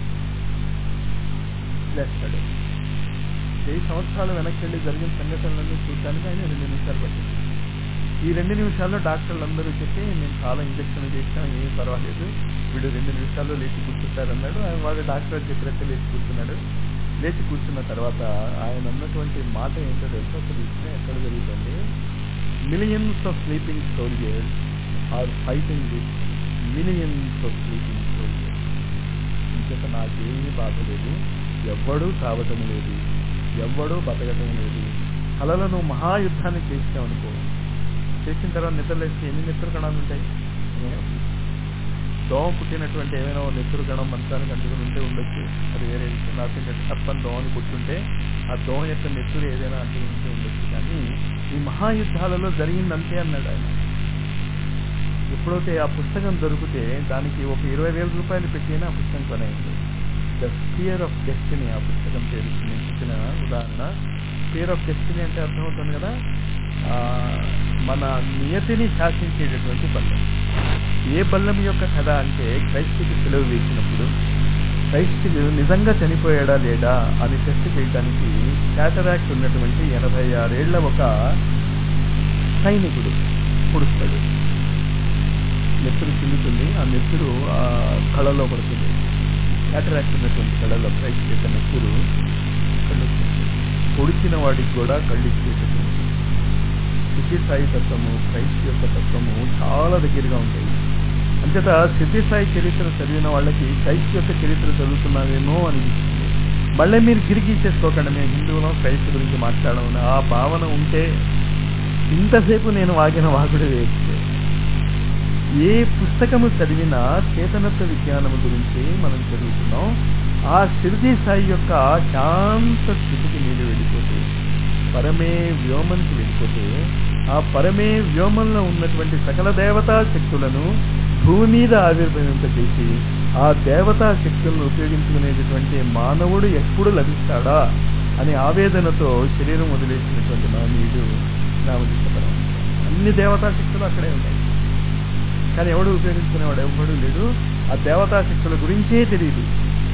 లేస్తాడు వెయ్యి సంవత్సరాలు వెనక్కి వెళ్ళి జరిగిన సంఘటనలన్నీ చూడటానికి ఆయన రెండు నిమిషాలు పట్టింది ఈ రెండు నిమిషాల్లో డాక్టర్లు అందరూ చెప్పి నేను చాలా ఇంజక్షన్లు చేసినా ఏమీ పర్వాలేదు వీడు రెండు నిమిషాల్లో లేచి కూర్చుంటారన్నాడు ఆయన వాడు డాక్టర్ చెప్పినట్టు లేచి కూర్చున్నాడు లేచి కూర్చున్న తర్వాత ఆయన అన్నటువంటి మాట ఏంటో తెలుసు అసలు విషయం ఎక్కడ జరుగుతుంది millions of sleeping soldiers are fighting with millions of sleeping soldiers ఇంకొక నాకేమీ బాధ లేదు ఎవ్వడూ చావటం లేదు ఎవ్వడూ బతకటం లేదు కళలో నువ్వు మహాయుద్ధాన్ని చేసావనుకో చేసిన తర్వాత నిద్రలేస్తే ఎన్ని నిద్ర కణాలు ఉంటాయి దోమ పుట్టినటువంటి ఏమైనా ఓ నెత్తురు గణం మంచానికి అంటుకుని ఉంటే ఉండొచ్చు అది వేరే విషయం లేకపోతే తప్పని దోమని పుట్టుంటే ఆ దోమ యొక్క నెత్తురు ఏదైనా అంటుకుని ఉంటే ఉండొచ్చు కానీ ఈ మహాయుద్ధాలలో జరిగిందంతే అన్నాడు ఆయన ఎప్పుడైతే ఆ పుస్తకం దొరికితే దానికి ఒక ఇరవై వేల రూపాయలు పెట్టినా ఆ పుస్తకం కొనేయండి ద స్పియర్ ఆఫ్ డెస్టినీ ఆ పుస్తకం పేరు నేను ఇచ్చిన ఉదాహరణ స్పియర్ ఆఫ్ డెస్టినీ అంటే అర్థమవుతుంది కదా ఆ, మన నియతిని శాసించేటటువంటి బల్లం ఏ బల్లం యొక్క కథ అంటే క్రైస్తుకి సెలవు వేసినప్పుడు క్రైస్తుడు నిజంగా చనిపోయాడా లేడా అని టెస్ట్ చేయడానికి క్యాటరాక్ట్ ఉన్నటువంటి ఎనభై ఆరేళ్ల ఒక సైనికుడు పుడుస్తాడు నెత్తురు చిందుతుంది ఆ నెత్తురు ఆ కళలో పడుతుంది క్యాటరాక్ట్ ఉన్నటువంటి కళలో క్రైస్ట్ యొక్క నెత్తురు కళ్ళు పొడిచిన వాడికి కూడా కళ్ళు ఇచ్చేటటువంటి సిద్ధి సాయి తత్వము క్రైస్ట్ యొక్క తత్వము చాలా దగ్గరగా ఉంటాయి అంచేత సిద్ధి సాయి చరిత్ర చదివిన వాళ్ళకి క్రైస్ట్ యొక్క చరిత్ర చదువుతున్నామేమో అనిపిస్తుంది మళ్ళీ మీరు గిరిగి చేసుకోకండి మేము హిందువులం క్రైస్తు గురించి మాట్లాడమని ఆ భావన ఉంటే ఇంతసేపు నేను వాగిన వాగుడు వేస్తే ఏ పుస్తకము చదివినా చేతనత్వ విజ్ఞానము గురించి మనం చదువుతున్నాం ఆ సిరిది సాయి యొక్క శాంత స్థితికి మీరు వెళ్ళిపోతే పరమే వ్యోమంకి వెళ్ళిపోతే ఆ పరమే వ్యోమంలో ఉన్నటువంటి సకల దేవతా శక్తులను భూమి మీద ఆవిర్భవింపజేసి ఆ దేవతా శక్తులను ఉపయోగించుకునేటటువంటి మానవుడు ఎప్పుడు లభిస్తాడా అనే ఆవేదనతో శరీరం వదిలేసినటువంటి మానవుడు రామకృష్ణ అన్ని దేవతా శక్తులు అక్కడే ఉన్నాయి కానీ ఎవడు ఉపయోగించుకునేవాడు ఎవడు లేడు ఆ దేవతా శక్తుల గురించే తెలియదు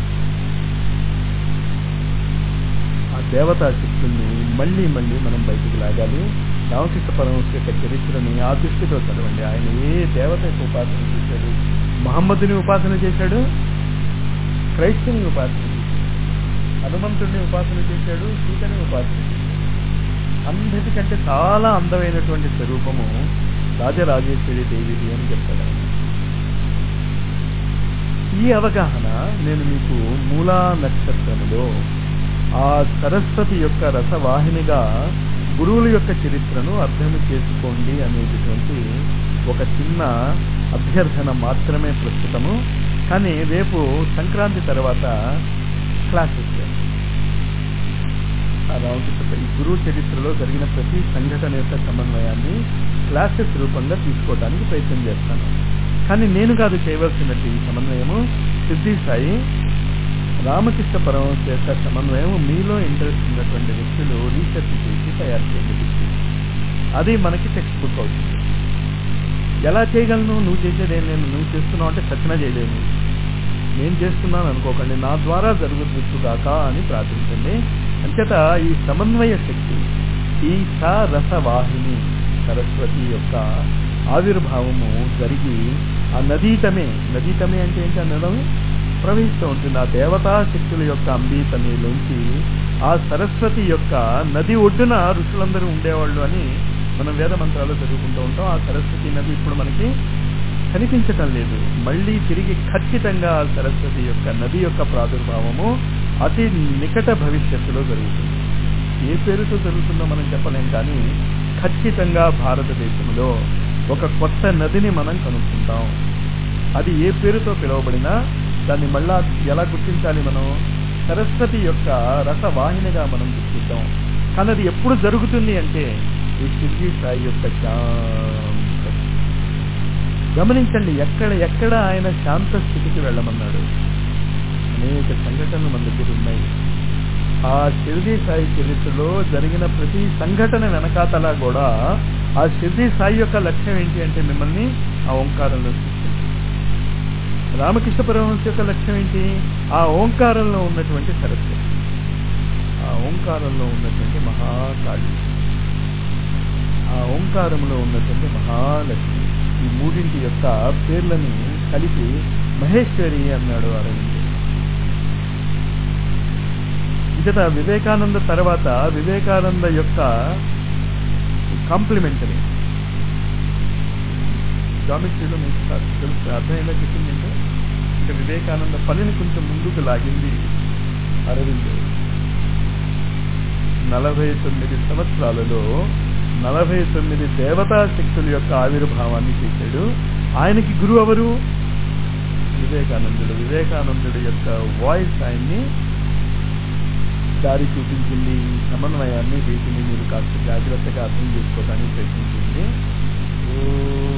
ఆ దేవతా శక్తుల్ని మళ్ళీ మళ్ళీ మనం బయటికి లాగాలి రామకృష్ణ పరమహంస యొక్క చరిత్రని ఆ దృష్టితో చదవండి ఆయన ఏ దేవత యొక్క ఉపాసన చేశాడు మహమ్మదుని ఉపాసన చేశాడు క్రైస్తుని ఉపాసన చేశాడు హనుమంతుడిని ఉపాసన చేశాడు సీతని ఉపాసన చేశాడు అందరికంటే చాలా అందమైనటువంటి స్వరూపము రాజరాజేశ్వరి దేవిది అని చెప్తాడు ఆయన. ఈ అవగాహన నేను మీకు మూలా నక్షత్రములో ఆ సరస్వతి యొక్క రసవాహినిగా గురువుల యొక్క చరిత్రను అర్థం చేసుకోండి అనేటటువంటి ఒక చిన్న అభ్యర్థన మాత్రమే ప్రస్తుతము కానీ రేపు సంక్రాంతి తర్వాత క్లాసెస్ ఆ రామకృష్ణ ఈ గురువు చరిత్రలో జరిగిన ప్రతి సంఘటన యొక్క సమన్వయాన్ని క్లాసెస్ రూపంగా తీసుకోవడానికి ప్రయత్నం చేస్తాను కానీ నేను కాదు చేయవలసినట్టు ఈ సమన్వయము సిద్ధి సాయి రామకృష్ణ పరమహంస యొక్క సమన్వయం మీలో ఇంట్రెస్ట్ ఉన్నటువంటి వ్యక్తులు రీసెర్చ్ చేసి తయారు చేయండి అది మనకి టెక్స్ట్ బుక్ అవుతుంది ఎలా చేయగలను నువ్వు చేసేదేం నేను నువ్వు చేస్తున్నావు అంటే సత్యన చేయలేను నేను చేస్తున్నాను అనుకోకండి నా ద్వారా జరుగుతుగాక అని ప్రార్థించండి అంచేత ఈ సమన్వయ శక్తి ఈ స రసవాహిని సరస్వతి యొక్క ఆవిర్భావము జరిగి ఆ నదీతమే నదీతమే అంటే ఏంటి ఆ నదం ప్రవహిస్తూ ఉంటుంది ఆ దేవతా శక్తుల యొక్క అంబీతమేలోంచి ఆ సరస్వతి యొక్క నది ఒడ్డున ఋషులందరూ ఉండేవాళ్ళు అని మనం వేద మంత్రాలు చదువుకుంటూ ఉంటాం ఆ సరస్వతి నది ఇప్పుడు మనకి కనిపించటం లేదు మళ్ళీ తిరిగి ఖచ్చితంగా ఆ సరస్వతి యొక్క నది యొక్క ప్రాదుర్భావము అతి నికట భవిష్యత్తులో జరుగుతుంది ఏ పేరుతో జరుగుతుందో మనం చెప్పలేం కానీ ఖచ్చితంగా భారతదేశంలో ఒక కొత్త నదిని మనం కనుక్కుంటాం అది ఏ పేరుతో పిలువబడినా దాన్ని మళ్ళా ఎలా గుర్తించాలి మనం సరస్వతి యొక్క రసవాహినిగా మనం గుర్తిద్దాం కానీ అది ఎప్పుడు జరుగుతుంది అంటే ఈ షిర్జీ సాయి యొక్క శాంత గమనించండి ఎక్కడ ఎక్కడ ఆయన శాంత స్థితికి వెళ్ళమన్నాడు అనేక సంఘటనలు మన దగ్గర ఉన్నాయి ఆ షిర్డీ సాయి చరిత్రలో జరిగిన ప్రతి సంఘటన వెనకాతల కూడా ఆ షిర్డీ సాయి యొక్క లక్ష్యం ఏంటి అంటే మిమ్మల్ని ఆ ఓంకారంలో తీసుకెళ్ళి రామకృష్ణ పరమహంస యొక్క లక్ష్యం ఏంటి ఆ ఓంకారంలో ఉన్నటువంటి సరస్వతి ఆ ఓంకారంలో ఉన్నటువంటి మహాకాళి ఆ ఓంకారంలో ఉన్నటువంటి మహాలక్ష్మి ఈ మూడింటి యొక్క పేర్లని కలిపి మహేశ్వరి అన్నాడు అరవింద్ ఇతట వివేకానంద తర్వాత వివేకానంద యొక్క కాంప్లిమెంటరీ జామెట్రీలో మీకు తెలుసు అర్థమైందా చెప్పిందంటే ఇక వివేకానంద పనిని కొంచెం ముందుకు లాగింది అరవింద్ నలభై తొమ్మిది సంవత్సరాలలో నలభై తొమ్మిది దేవతా శక్తుల యొక్క ఆవిర్భావాన్ని చేశాడు ఆయనకి గురువు ఎవరు వివేకానందుడు వివేకానందుడి యొక్క వాయిస్ ఆయన్ని దారి చూపించింది ఈ సమన్వయాన్ని వీటిని మీరు కాస్త జాగ్రత్తగా అర్థం చేసుకోవడానికి ప్రయత్నించింది ఓ